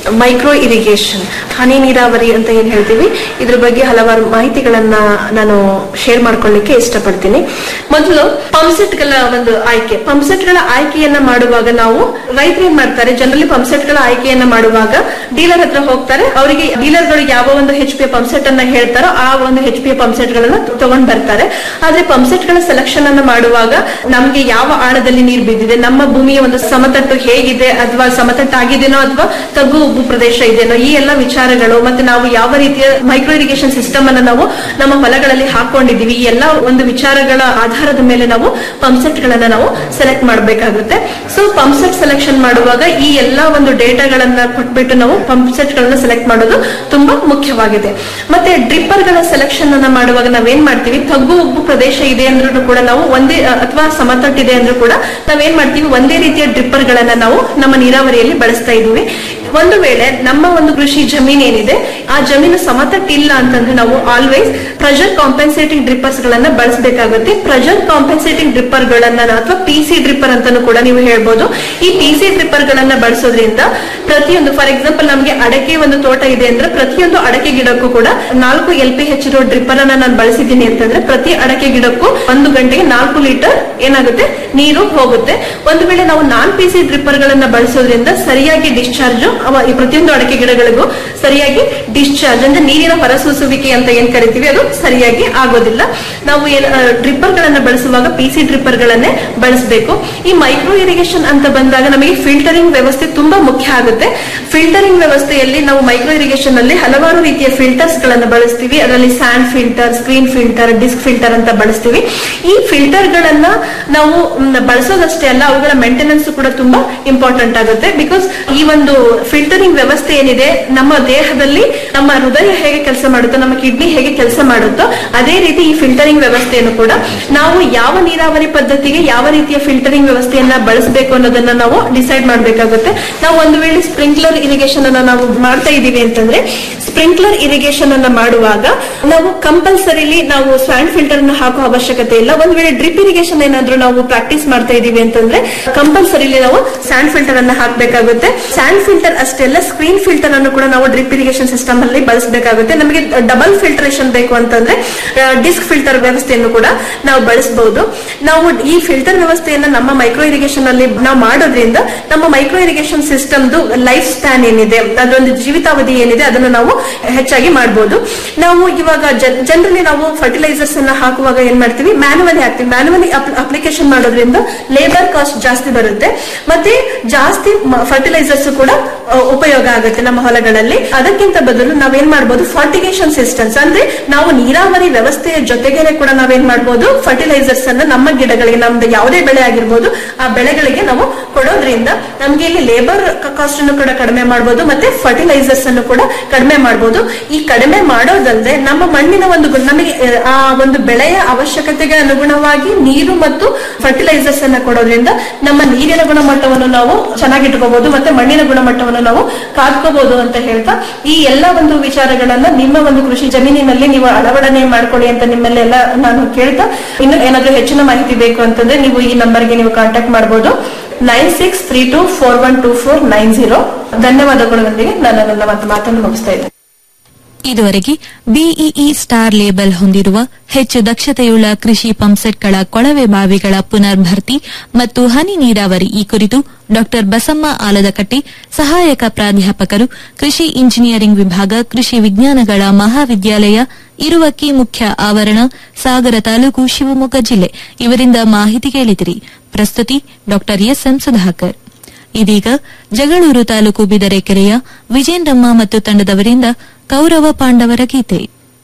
ಮೈಕ್ರೋ ಇರಿಗೇಷನ್ ಹನಿ ನೀರಾವರಿ ಅಂತ ಏನ್ ಹೇಳ್ತೀವಿ ಇದ್ರ ಬಗ್ಗೆ ಹಲವಾರು ಮಾಹಿತಿಗಳನ್ನ ನಾನು ಶೇರ್ ಮಾಡ್ಕೊಳ್ಳಿಕ್ಕೆ ಇಷ್ಟಪಡ್ತೀನಿ ಮೊದಲು ಪಂಪ್ಸೆಟ್ಗಳ ಒಂದು ಆಯ್ಕೆ ಪಂಪ್ಸೆಟ್ಗಳ ಆಯ್ಕೆಯನ್ನ ಮಾಡುವಾಗ ನಾವು ರೈತರು ಏನ್ ಮಾಡ್ತಾರೆ ಜನರಲಿ ಪಂಪ್ಸೆಟ್ಗಳ ಆಯ್ಕೆಯನ್ನ ಮಾಡುವಾಗ ಡೀಲರ್ ಹತ್ರ ಹೋಗ್ತಾರೆ ಅವರಿಗೆ ಡೀಲರ್ಗಳು ಯಾವ ಒಂದು ಹೆಚ್ ಪಿ ಪಂಪ್ಸೆಟ್ ಅನ್ನ ಹೇಳ್ತಾರೋ ಆ ಒಂದು ಹೆಚ್ ಪಿ ಪಂಪ್ಸೆಟ್ ಗಳನ್ನ ತಗೊಂಡ್ ಬರ್ತಾರೆ ಆದ್ರೆ ಪಂಪ್ಸೆಟ್ ಗಳ ಸೆಲೆಕ್ಷನ್ ಅನ್ನ ಮಾಡುವಾಗ ನಮ್ಗೆ ಯಾವ ಆಳದಲ್ಲಿ ನೀರು ಬಿದ್ದಿದೆ ನಮ್ಮ ಭೂಮಿಯ ಒಂದು ಸಮತಟ್ಟು ಹೇಗಿದೆ ಅಥವಾ ಸಮತಟ್ಟಾಗಿದೆನೋ ಅಥವಾ ತಗ್ಗು ಉಬ್ಬು ಪ್ರದೇಶ ಇದೆನೋ ಈ ಎಲ್ಲ ವಿಚಾರಗಳು ಮತ್ತೆ ನಾವು ಯಾವ ರೀತಿಯ ಮೈಕ್ರೋ ಇರಿಗೇಷನ್ ಸಿಸ್ಟಮ್ ಅನ್ನ ನಾವು ನಮ್ಮ ಹೊಲಗಳಲ್ಲಿ ಹಾಕೊಂಡಿದೀವಿ ಈ ಎಲ್ಲ ಒಂದು ವಿಚಾರಗಳ ಆಧಾರದ ಮೇಲೆ ನಾವು ಪಂಪ್ಸೆಟ್ ಗಳನ್ನ ನಾವು ಸೆಲೆಕ್ಟ್ ಮಾಡಬೇಕಾಗುತ್ತೆ ಸೊ ಪಂಪ್ಸೆಟ್ ಸೆಲೆಕ್ಷನ್ ಮಾಡುವಾಗ ಈ ಎಲ್ಲಾ ಒಂದು ಡೇಟಾಗಳನ್ನ ಕೊಟ್ಬಿಟ್ಟು ನಾವು ಪಂಪ್ಸೆಟ್ ಗಳನ್ನ ಸೆಲೆಕ್ಟ್ ಮಾಡೋದು ತುಂಬಾ ಮುಖ್ಯವಾಗಿದೆ ಮತ್ತೆ ಡ್ರಿಪ್ಪರ್ ಗಳ ಸೆಲೆಕ್ಷನ್ ಅನ್ನ ಮಾಡುವಾಗ ನಾವೇನ್ ಮಾಡ್ತೀವಿ ತಗ್ಗು ಉಬ್ಬು ಪ್ರದೇಶ ಇದೆ ಅಂದ್ರೂ ಕೂಡ ನಾವು ಒಂದೇ ಅಥವಾ ಸಮತಟ್ಟಿದೆ ಅಂದ್ರೂ ಕೂಡ ನಾವೇನ್ ಮಾಡ್ತೀವಿ ಒಂದೇ ರೀತಿಯ ಡ್ರಿಪ್ಪರ್ ಗಳನ್ನ ನಾವು ನಮ್ಮ ನೀರಾವರಿಯಲ್ಲಿ ಬಳಸ್ತಾ ಇದೀವಿ ಒಂದು ವೇಳೆ ನಮ್ಮ ಒಂದು ಕೃಷಿ ಜಮೀನ್ ಏನಿದೆ ಆ ಜಮೀನು ಸಮತಟ್ಟಿಲ್ಲ ಅಂತಂದ್ರೆ ನಾವು ಆಲ್ವೇಸ್ ಪ್ರೆಷರ್ ಕಾಂಪೆನ್ಸೇಟಿಂಗ್ ಡ್ರಿಪ್ಪರ್ಸ್ ಗಳನ್ನ ಬಳಸಬೇಕಾಗುತ್ತೆ ಪ್ರೆಷರ್ ಕಾಂಪೆನ್ಸೇಟಿಂಗ್ ಡ್ರಿಪ್ಪರ್ ಗಳನ್ನ ಅಥವಾ ಪಿ ಸಿ ಡ್ರಿಪ್ಪರ್ ಅಂತಾನು ಕೂಡ ನೀವು ಹೇಳ್ಬೋದು ಈ ಪಿ ಸಿ ಡ್ರಿಪ್ಪರ್ ಗಳನ್ನ ಬಳಸೋದ್ರಿಂದ ಪ್ರತಿಯೊಂದು ಫಾರ್ ಎಕ್ಸಾಂಪಲ್ ನಮಗೆ ಅಡಕೆ ಒಂದು ತೋಟ ಇದೆ ಅಂದ್ರೆ ಪ್ರತಿಯೊಂದು ಅಡಕೆ ಗಿಡಕ್ಕೂ ಕೂಡ ನಾಲ್ಕು ಎಲ್ ಪಿ ಹೆಚ್ ಇರೋ ಡ್ರಿಪ್ಪರ್ ಅನ್ನ ನಾನು ಬಳಸಿದ್ದೀನಿ ಅಂತಂದ್ರೆ ಪ್ರತಿ ಅಡಕೆ ಗಿಡಕ್ಕೂ ಒಂದು ಗಂಟೆಗೆ ನಾಲ್ಕು ಲೀಟರ್ ಏನಾಗುತ್ತೆ ನೀರು ಹೋಗುತ್ತೆ ಒಂದು ವೇಳೆ ನಾವು ನಾನ್ ಪಿ ಸಿ ಡ್ರಿಪ್ಪರ್ ಗಳನ್ನ ಬಳಸೋದ್ರಿಂದ ಸರಿಯಾಗಿ ಡಿಸ್ಚಾರ್ಜ್ ಅವ ಈ ಪ್ರತಿಯೊಂದು ಅಡಕೆ ಗಿಡಗಳಿಗೂ ಸರಿಯಾಗಿ ಡಿಸ್ಚಾರ್ಜ್ ಅಂದ್ರೆ ನೀರಿನ ಹೊರಸೂಸುವಿಕೆ ಅಂತ ಏನ್ ಕರಿತೀವಿ ಅದು ಸರಿಯಾಗಿ ಆಗೋದಿಲ್ಲ ನಾವು ಡ್ರಿಪ್ಪರ್ ಗಳನ್ನ ಬಳಸುವಾಗ ಪಿ ಸಿ ಡ್ರಿಪ್ಪರ್ ಗಳನ್ನೇ ಬಳಸಬೇಕು ಈ ಮೈಕ್ರೋ ಇರಿಗೇಷನ್ ಅಂತ ಬಂದಾಗ ನಮಗೆ ಫಿಲ್ಟರಿಂಗ್ ವ್ಯವಸ್ಥೆ ತುಂಬಾ ಮುಖ್ಯ ಆಗುತ್ತೆ ಫಿಲ್ಟರಿಂಗ್ ವ್ಯವಸ್ಥೆಯಲ್ಲಿ ನಾವು ಮೈಕ್ರೋ ಇರಿಗೇಷನ್ ಅಲ್ಲಿ ಹಲವಾರು ರೀತಿಯ ಫಿಲ್ಟರ್ಸ್ ಗಳನ್ನ ಬಳಸ್ತೀವಿ ಅದರಲ್ಲಿ sand filter screen filter disc filter ಅಂತ ಬಳಸ್ತೀವಿ ಈ ಫಿಲ್ಟರ್ ಗಳನ್ನ ನಾವು ಮ್, ಬಳಸೋದಷ್ಟೇ ಅಲ್ಲ ಅವುಗಳ ಮೇಂಟೆನೆನ್ಸ್ ಕೂಡ ತುಂಬಾ ಇಂಪಾರ್ಟೆಂಟ್ ಆಗುತ್ತೆ ಬಿಕಾಸ್ ಈ ಒಂದು ಫಿಲ್ಟರಿಂಗ್ ವ್ಯವಸ್ಥೆ ಏನಿದೆ ನಮ್ಮ ದೇಹದಲ್ಲಿ ನಮ್ಮ ಹೃದಯ ಹೇಗೆ ಕೆಲಸ ಮಾಡುತ್ತೋ ನಮ್ಮ ಕಿಡ್ನಿ ಹೇಗೆ ಕೆಲಸ ಮಾಡುತ್ತೋ ಅದೇ ರೀತಿ ಈ ಫಿಲ್ಟರಿಂಗ್ ವ್ಯವಸ್ಥೆಯನ್ನು ಕೂಡ ನಾವು ಯಾವ ನೀರಾವರಿ ಪದ್ಧತಿಗೆ ಯಾವ ರೀತಿಯ ಫಿಲ್ಟರಿಂಗ್ ವ್ಯವಸ್ಥೆಯನ್ನ ಬಳಸಬೇಕು ಅನ್ನೋದನ್ನ ನಾವು ಡಿಸೈಡ್ ಮಾಡಬೇಕಾಗುತ್ತೆ ನಾವು ಒಂದು ವೇಳೆ ಸ್ಪ್ರಿಂಕ್ಲರ್ ಇರಿಗೇಷನ್ ಅನ್ನ ನಾವು ಮಾಡ್ತಾ ಇದೀವಿ ಅಂತಂದ್ರೆ ಸ್ಪ್ರಿಂಕ್ಲರ್ ಇರಿಗೇಷನ್ ಅನ್ನ ಮಾಡುವಾಗ ನಾವು ಕಂಪಲ್ಸರಿಲಿ ನಾವು ಸ್ವಾಂಡ್ ಫಿಲ್ಟರ್ ಅನ್ನು ಹಾಕೋ ಅವಶ್ಯಕತೆ ಇಲ್ಲ ಒಂದ್ ವೇಳೆ ಡ್ರಿಪ್ ಇರಿಗೇಷನ್ ಏನಾದ್ರೂ ನಾವು ಪ್ರಾಕ್ಟೀಸ್ ಮಾಡ್ತಾ ಇದೀವಿ ಅಂತಂದ್ರೆ ಕಂಪಲ್ಸರಿಲಿ ನಾವು ಸ್ಯಾಂಡ್ ಫಿಲ್ಟರ್ ಅನ್ನ ಹಾಕಬೇಕಾಗುತ್ತೆ ಸ್ಯಾಂಡ್ ಫಿಲ್ಟರ್ ಅಷ್ಟೇ ಅಲ್ಲ ಸ್ಕ್ರೀನ್ ಫಿಲ್ಟರ್ ಅನ್ನು ಕೂಡ ನಾವು ಡ್ರಿಪ್ ಇರಿಗೇಷನ್ ಸಿಸ್ಟಮ್ ಅಲ್ಲಿ ಬಳಸಬೇಕಾಗುತ್ತೆ ನಮಗೆ ಡಬಲ್ ಫಿಲ್ಟರೇಷನ್ ಬೇಕು ಅಂತಂದ್ರೆ ಡಿಸ್ಕ್ ಫಿಲ್ಟರ್ ವ್ಯವಸ್ಥೆಯನ್ನು ಕೂಡ ನಾವು ಬಳಸಬಹುದು ನಾವು ಈ ಫಿಲ್ಟರ್ ವ್ಯವಸ್ಥೆಯನ್ನ ನಮ್ಮ ಮೈಕ್ರೋ ಇರಿಗೇಷನ್ ಅಲ್ಲಿ ನಾವು ಮಾಡೋದ್ರಿಂದ ನಮ್ಮ ಮೈಕ್ರೋ ಇರಿಗೇಷನ್ ಸಿಸ್ಟಮ್ದು ಲೈಫ್ ಸ್ಪ್ಯಾನ್ ಏನಿದೆ ಅದೊಂದು ಜೀವಿತಾವಧಿ ಏನಿದೆ ಅದನ್ನು ನಾವು ಹೆಚ್ಚಾಗಿ ಮಾಡಬಹುದು ನಾವು ಇವಾಗ ಜನರಲಿ ನಾವು ಫರ್ಟಿಲೈಸರ್ಸ್ ಅನ್ನ ಹಾಕುವಾಗ ಏನ್ ಮಾಡ್ತೀವಿ ಮ್ಯಾನುವಲಿ ಹಾಕ್ತೀವಿ ಮ್ಯಾನುವಲಿ ಅಪ್ಲಿಕೇಶನ್ ಮಾಡೋದ್ರಿಂದ ಲೇಬರ್ ಕಾಸ್ಟ್ ಜಾಸ್ತಿ ಬರುತ್ತೆ ಮತ್ತೆ ಜಾಸ್ತಿ ಫರ್ಟಿಲೈಸರ್ಸ್ ಕೂಡ ಅ, ಉಪಯೋಗ ಆಗುತ್ತೆ ನಮ್ಮ ಹೊಲಗಳಲ್ಲಿ ಅದಕ್ಕಿಂತ ಬದಲು ನಾವೇನ್ ಮಾಡ್ಬೋದು ಫರ್ಟಿಗೇಷನ್ ಸಿಸ್ಟಮ್ಸ್ ಅಂದ್ರೆ ನಾವು ನೀರಾವರಿ ವ್ಯವಸ್ಥೆಯ ಜೊತೆಗೇನೆ ಕೂಡ ನಾವೇನ್ ಮಾಡ್ಬೋದು ಫರ್ಟಿಲೈಸರ್ಸ್ ಅನ್ನ ನಮ್ಮ ಗಿಡಗಳಿಗೆ ನಮ್ದು ಯಾವುದೇ ಬೆಳೆ ಆಗಿರ್ಬೋದು ಆ ಬೆಳೆಗಳಿಗೆ ನಾವು ಕೊಡೋದ್ರಿಂದ ನಮ್ಗೆ ಇಲ್ಲಿ ಲೇಬರ್ ಕಾಸ್ಟ್ ಅನ್ನು ಕೂಡ ಕಡಿಮೆ ಮಾಡಬಹುದು ಮತ್ತೆ ಫರ್ಟಿಲೈಸರ್ಸ್ ಅನ್ನು ಕೂಡ ಕಡಿಮೆ ಮಾಡಬಹುದು ಈ ಕಡಿಮೆ ಮಾಡೋದಲ್ಲದೆ ನಮ್ಮ ಮಣ್ಣಿನ ಒಂದು ಗುಣ- ನಮಗೆ ಆ, ಆ ಒಂದು ಬೆಳೆಯ ಅವಶ್ಯಕತೆಗೆ ಅನುಗುಣವಾಗಿ ನೀರು ಮತ್ತು ಫರ್ಟಿಲೈಸರ್ಸ್ ಅನ್ನ ಕೊಡೋದ್ರಿಂದ ನಮ್ಮ ನೀರಿನ ಗುಣಮಟ್ಟವನ್ನು ನಾವು ಚೆನ್ನಾಗಿಟ್ಕೋಬಹುದು ಮತ್ತೆ ಮಣ್ಣಿನ ಗುಣಮಟ್ಟವನ್ನು ನಾವು ಕಾದ್ಕೋಬಹುದು ಅಂತ ಹೇಳ್ತಾ ಈ ಎಲ್ಲ ಒಂದು ವಿಚಾರಗಳನ್ನ ನಿಮ್ಮ ಒಂದು ಕೃಷಿ ಜಮೀನಿನಲ್ಲಿ ನೀವು ಅಳವಡನೆ ಮಾಡ್ಕೊಳ್ಳಿ ಅಂತ ನಿಮ್ಮಲ್ಲೆಲ್ಲ ನಾನು ಕೇಳ್ತಾ ಇನ್ನು ಏನಾದ್ರೂ ಹೆಚ್ಚಿನ ಮಾಹಿತಿ ಬೇಕು ಅಂತಂದ್ರೆ ನೀವು ಈ ನಂಬರ್ಗೆ ನೀವು ಕಾಂಟ್ಯಾಕ್ಟ್ ಮಾಡಬಹುದು nine six three two four one two four nine zero ಧನ್ಯವಾದಗಳೊಂದಿಗೆ ನಾನು ನನ್ನ ಮಾತು- ಮಾತನ್ನು ಮುಗಿಸ್ತಾ ಇದ್ದೇನೆ ಇದುವರೆಗೆ ಬಿಇಇ ಸ್ಟಾರ್ ಲೇಬಲ್ ಹೊಂದಿರುವ ಹೆಚ್ಚು ದಕ್ಷತೆಯುಳ್ಳ ಕೃಷಿ ಪಂಪ್ಸೆಟ್ಗಳ ಕೊಳವೆ ಬಾವಿಗಳ ಪುನರ್ಭರ್ತಿ ಮತ್ತು ಹನಿ ನೀರಾವರಿ ಈ ಕುರಿತು ಡಾ ಬಸಮ್ಮ ಆಲದಕಟ್ಟಿ ಸಹಾಯಕ ಪ್ರಾಧ್ಯಾಪಕರು ಕೃಷಿ ಇಂಜಿನಿಯರಿಂಗ್ ವಿಭಾಗ ಕೃಷಿ ವಿಜ್ಞಾನಗಳ ಮಹಾವಿದ್ಯಾಲಯ ಇರುವಕ್ಕಿ ಮುಖ್ಯ ಆವರಣ ಸಾಗರ ತಾಲೂಕು ಶಿವಮೊಗ್ಗ ಜಿಲ್ಲೆ ಇವರಿಂದ ಮಾಹಿತಿ ಕೇಳಿದಿರಿ ಪ್ರಸ್ತುತಿ ಡಾ ಎಸ್ಎಂ ಸುಧಾಕರ್ ಇದೀಗ ಜಗಳೂರು ತಾಲೂಕು ಬಿದರೆಕೆರೆಯ ವಿಜೇಂದ್ರಮ್ಮ ಮತ್ತು ತಂಡದವರಿಂದ ಕೌರವ ಪಾಂಡವರ ಗೀತೆ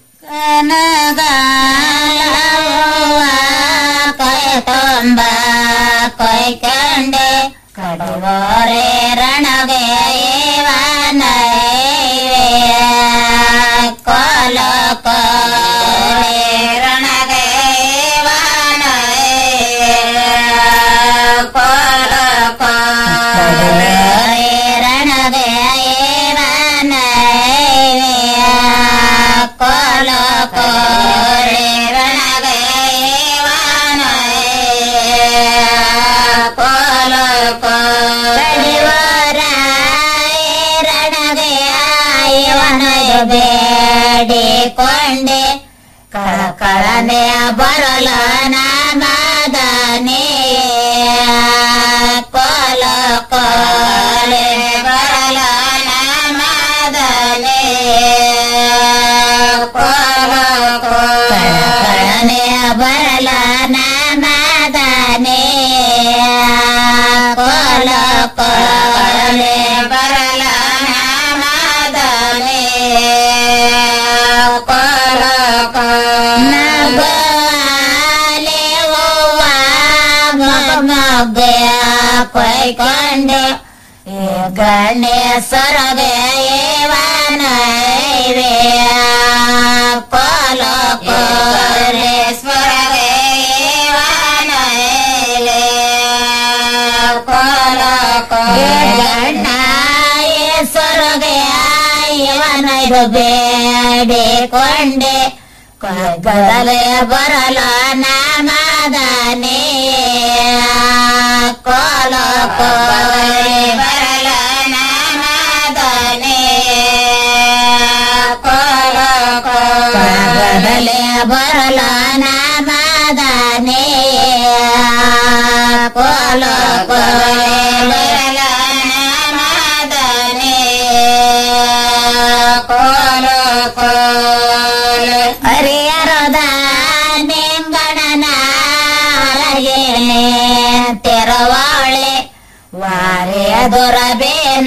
ಕೈತೊಂಬ ಕೊಯ್ಕಂಡೆ ಕಡುವರೆ ರಣಗೆ ಇವನೈವೆ ಕೊಲ ಕೊಲೆ ರಣಗೆ ಕೊಲ ಕೊಲೆ ರಣಗೆ ಇವನೈವೆ ಕೊಲ ಕೊಲೆ ರಣಗೆ ಕೊಲ ಕೊಲೆ ರಣಗೆ ಬೇಡಿಕೊಂಡೆ ಕಳಕಳನೆ ಬರಲ ನಾಮದನೆ ಕೊಲ ಕೊಲೆ ಬರಲ ನಾಮದನೆ ಕೊಲ ಕಳಕಳನೆ ಬರಲ ನಾಮದನೆ ಕೊಲ ಕೊಲೆ ಬರಲ ನಾಮದನೆ ಕೊಲ ನಗಲೆ ಓವ ಮಗ್ಗೆ ಕೊಯ್ಕೊಂಡೆ ಗಣೇಶ್ವರಗೆ ಏವನೈವೆ ಕೊಲ ಕೊಲೇಶ್ವರಗೆ ಏವನೈಲೆ ಕೊಲ ಗಣೇಶ್ವರಗೆ ಇವನೈದು ಬೇಡಿಕೊಂಡೆ ಗದಲೆ ಬರಲ ನಾಮದನೆ ಕೋಲ ಕೋಲೆ ಬರಲ ನಾಮದನೆ ಕೋಲ ಗದಲೆ ಬರಲ ನಾಮದನೆ ಕೋಲ ಕೋಲೆ ಬರಲ ನಾಮದನೆ ಕೋಲ ಕೋಲ ಹರಿಯರದ ನೆಂಗಣನ ಹರಗೇನೆ ತೆರವಾಳೆ ವಾರೆಯ ದೊರಬೇನ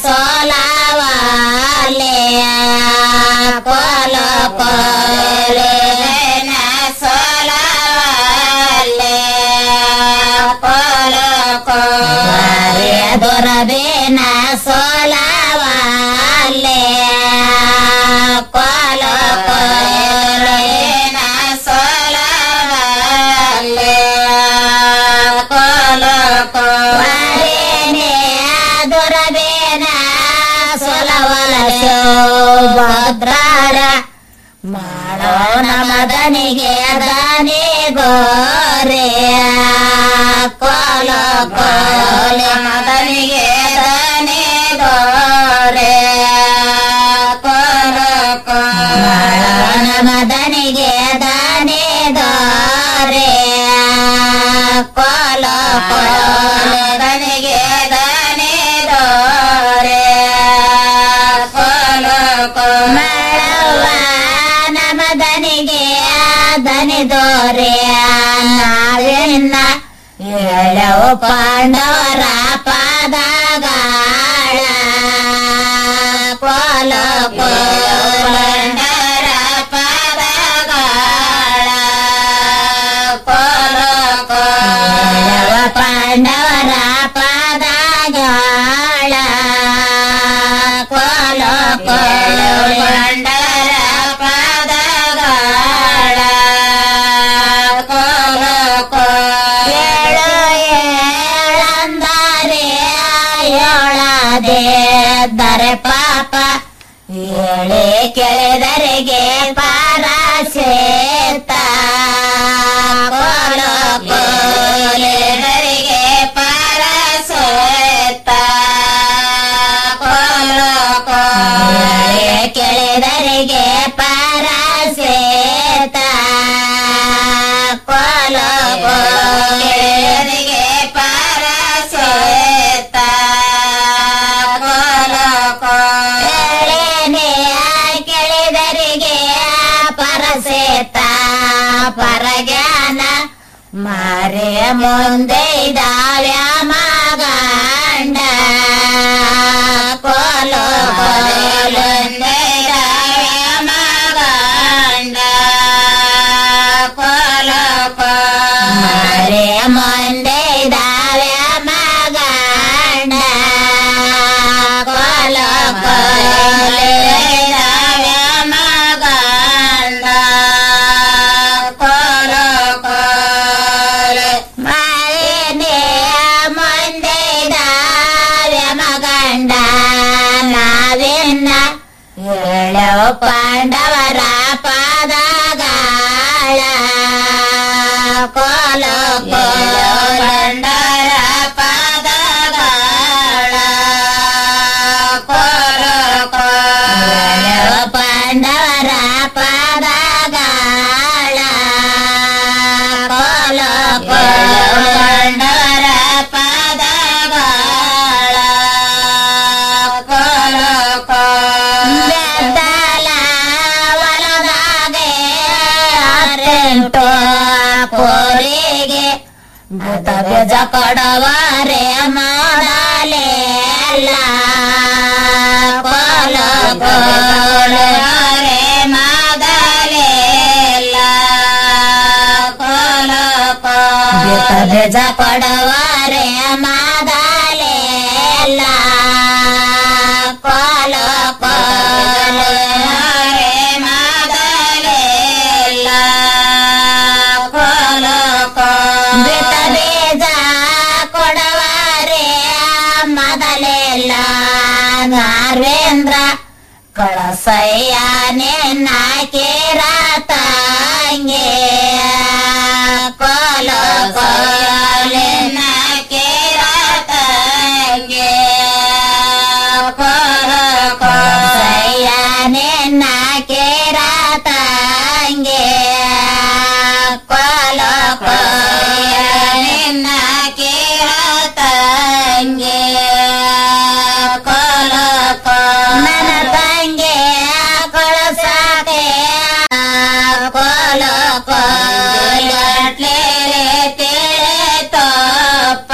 ಸೋಲಾವಾಲೆ ಕೋಲ ಕೋಲೆ ಸೋಲಾವಾಲೆ ಕೋಲ ಕೋಲೆ ದೊರಬೇನ ಸೋಲಾವಾಲೆ ಕೋಲ ಕೋಲೇನ ಸೋಲಾವಾಲೆ ಕೋಲ ಕೋಲೇನೆ ದೊರಬೇನ ಸೊಲವಲ ಭದ್ರಾಡ ಮಾಡೋ ನಮದನಿಗೆ ದನಿ ಗೋರೆ ಕೋಲ ಕೋಲೆ ಮದನಿಗೆ ದನಿ ಗೋರೆ ಕೋಲ ಕೋಲ ಮದನಿಗೆ ದನಿ ಗೋರೆ ಕೋಲ ಕೋಲೆ ದನಿಗೆ ದನಿ ಗೋರೆ ಕೋಲ ಕೋಲವ ನಮದನಿಗೆ ದನಿ ದೋರೆ ನಾವೆನ್ನ ಹೇಳವು ಪಾಂಡವರ ಪಾದಗಾಳ ಕೋಲ ಕೋಲಂಡರ ಪಾದಗಾಳ ಕೋಲ ಕೋಲವ ಪಾಂಡವರ ಪಾದಗಾಳ ಕೋಲ ಕೋಲಂಡರ ಪಾದಗಾಳ ಕೋಲ ಕೋಳು ಏಳಂದರೆ ಏಳದೆ ದರೆ ಪಾಪ ಏಳೆ ಕೆಳೆದರೆಗೆ ಪಾರಾಸೇತ ಕೋಲ ಕೋಲೆದರಿಗೆ ಪಾರಾಸೇತ ಕೋಲ ಕೋಲೆ ಕೆಳೆದರಿಗೆ ಪಾರಾಸೇತ ಕೋಲ ಕೋಲೆದರಿಗೆ ಪಾರಾಸೇತ ಕೋಲ ಕೋಲೆನೆ ಕೆಳೆದರಿಗೆ ಪರಸೇತ ಪರಜ್ಞಾನ ಮಾರೆ ಮುಂದೆ ಇದಾವ್ಯ ಮಗಂಡ ಕೋಲ ಕೋಲೊಂದೆ ಇದಾವ್ಯ ಮಗಂಡ ಕೋಲ ಮಾರೆ ಮುಂದೆ ಇದಾವ್ಯ ಮಗಂಡ ಕೋಲ ಕೋಲೆ ಇದಾವ್ಯ ಮಗಂಡ ಕೋಲ ಕೋಲೆ ಮಾರೇನೆ ಮುಂದೆ ಇದಾವ್ಯ ಮಗಂಡ ನಾವೆನ್ನ ಹೇಳೋ ಪಾಂಡವರ ಪಾದಗಾಳ ಕೋಲ ಕೋಲಂಡರ ಪಾದಗಾಳ ಕೋಲ ಕೋಲ ಬೀಜ ಕೊಡವರೆ ಮಾಡಲೆ ಎಲ್ಲ ಕೋಲ ಕೋಲರೆ ಮಾಡಲೆ ಎಲ್ಲ ಕೋಲ ಕೋಲ ಬೀಜ ಕೊಡವರೆ ಮಾಡಲೆ ಎಲ್ಲ ಕೋಲ ಕೋಲರೆ ಮಾಡಲೆ ಎಲ್ಲ ಕೋಲ ಬಿತ ಬೀಜ ಕೊಡವರೆ ಮೊದಲೆಲ್ಲ ನಾರ್ವೇಂದ್ರ ಕಳಸಯ್ಯ ನಿನ್ನ ತಂಗೆ ಕೋಲ ಕೋಲಿನ ತಂಗೆ ಕೋಲ ಕೋಲಯ್ಯ ನಿನ್ನ ತಂಗೆ ಕೋಲ ಕೋಲ ನಿನ್ನ ತಂಗೆ ಕೋಲ ನನ್ನ ತಂಗೆ ಕೊಳಸಾಕೆ ಕೋಲ ಕೋಲಟ್ಲೆ ತೋಪ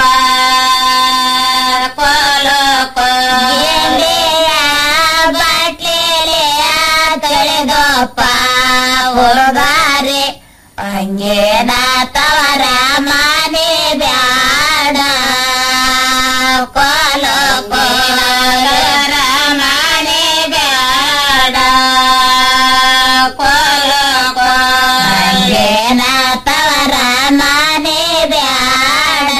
ಕೋಲ ಕೋಲಿಯ ಬಾಟ್ಲೆ ತಿಳಿದೋಪ ಹುಡುಗಾರೆ ಹಂಗೇನ ತವರ ಮನೆ ಬ್ಯಾಡ ಕೋಲ ಕೋಲರ ಮನೆ ಬ್ಯಾಡ ಕೋಲ ಕೋಲೇನ ತವರ ಮನೆ ಬ್ಯಾಡ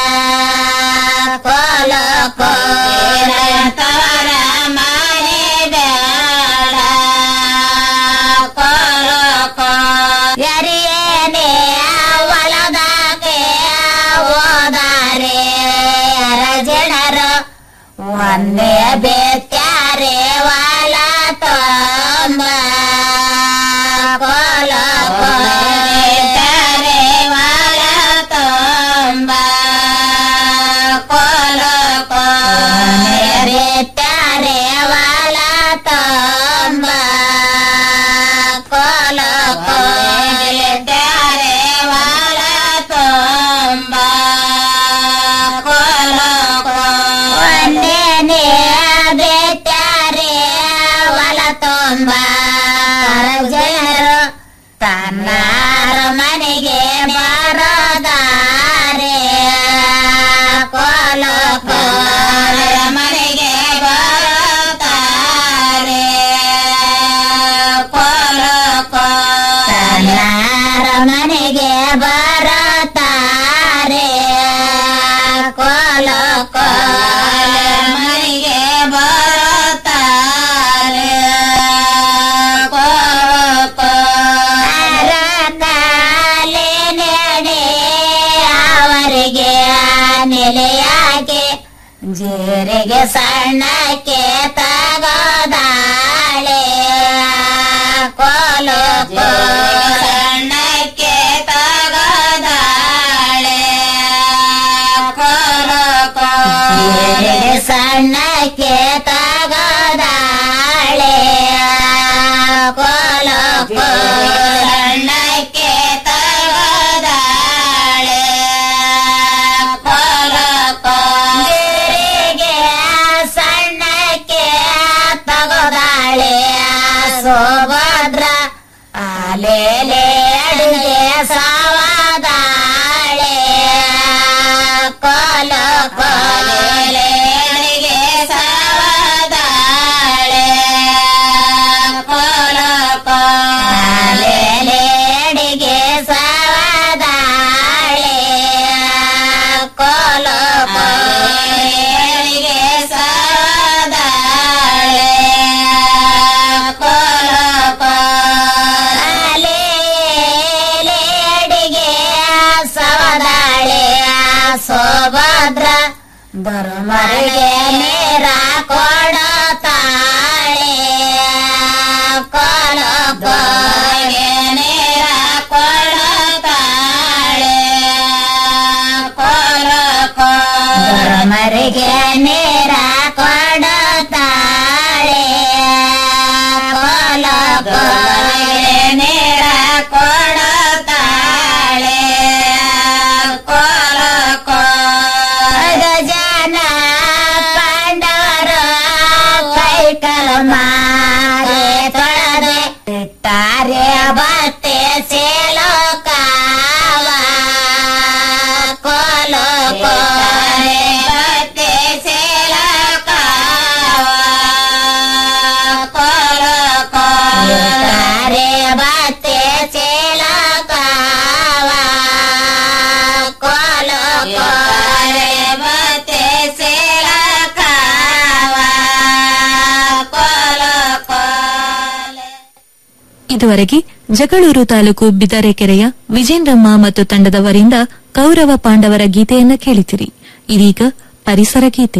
ಕೋಲ ಕೋಲ ತವರ ಮನೆ ಬ್ಯಾಡ ಕೋಲ ಯಾರಿಯೇನೆ ಹೊಲದಾಗೆ ಹೋದಾರೆ ಜನರು ಒಂದೇ ಬೇತ್ಯಾರೆ ವಾಲ ತೊಂಬ ಕೋಲ ಕೋಲೆ ವಾಲ ತೊಂಬ ಕೋಲ ಕೋಲೆ ತ್ಯಾರೆ ವಾಲ ತೊಂಬ ಕೋಲ ಕೋಲೆ ತ್ಯಾರೆ ವಾಲ ತೊಂಬ ಕೋಲ ಒಂದೇನೆ ಬೇತ್ಯಾರೆ ಹೊಲ ತುಂಬ ಜನರು ತನ್ನಾರ ಮನೆಗೆ ಬರೋದಾರೆ ಕೋಲ ಕೋಲ ಮನೆಗೆ ಬರುತ್ತಾರೆ ಕೋಲ ಕೋಲಾರ ಮನೆಗೆ ಬರುತ್ತಾರೆ ಕೋಲ ಕೋಲ ಮನೆಗೆ ಬರುತ್ತಾರೆ ಕೋಲ ಕೋಲ ಕಾಲೆ ನೆಡೆ ಅವರಿಗೆ ನೆಲೆಯಾಕೆ ಜೀರಿಗೆ ಸಣ್ಣಕ್ಕೆ ತಗೋದಾಳೆ ಕೋಲು ಸಣ್ಣಕ್ಕೆ ತಗೋದಾಳೆ ಕೋಲು ಜೀರಿಗೆ ಸಣ್ಣಕ್ಕೆ ತಗೋದಾಳೆ ಕೋಲು ಸಣ್ಣಕ್ಕೆ ತಗೋದಾಳೆ ಕೋಲ ಕೋಲಿಗೆ ಸಣ್ಣಕ್ಕೆ ತಗೋದಾಳೆ ಸೋಭದ್ರ ಆಲೇಲೆ ಅಡುಗೆ ಸಾವದಾಳೆ ಕೋಲ ಕೋಲೆ ಅಡುಗೆ ಸಾವದಾಳೆ ಕೋಲ ಕೋಲೆ ಅಡಿಗೆ ಸಾವದಾಳೆ ಕೋಲ ಕೋಲಿಗೆ ಸಾವದಾಳೆ ಕೋಲ ಕೋಲೆ ಅಡಿಗೆ ಸವದಾಳೆ ಸೋಭದ್ರ ಧರ್ಮರಿಗೆ ನೇರ ಕೊಡತಾಳೆ ಕೋಲ ಕೋಗೆ ನೇರ ಕೊಡತಾಳೆ ಕೋಲ ಧರ್ಮರಿಗೆ ನೇರ ಕೊಡತಾಳೆ ಕೋಲ ಕೋಗೆ ನೇರ ಕೊಡತಾಳೆ ಕೋಲ ಮಾರೆ ತೊಳೆದೆ ಇಟ್ಟಾರೆ ಬತ್ತೆ ಸೇಲೋ ಕಾವ ಕೋಲೋ ಕೋರೆ ಬತ್ತೆ ಸೇಲೋ ಕಾವ ಕೋಲೋ ಕೋರೆ ಬತ್ತೆ ಸೇಲೋ ಕಾವ ಕೋಲೋ ಕೋರೆ ಬತ್ತೆ ಸೇಲೋ ಕಾವ ಕೋಲೋ ಕೋಲೆ ಇದುವರೆಗೆ ಜಗಳೂರು ತಾಲೂಕು ಬಿದರೆಕೆರೆಯ ವಿಜೇಂದ್ರಮ್ಮ ಮತ್ತು ತಂಡದವರಿಂದ ಕೌರವ ಪಾಂಡವರ ಗೀತೆಯನ್ನ ಕೇಳಿತಿರಿ ಇದೀಗ ಪರಿಸರ ಗೀತೆ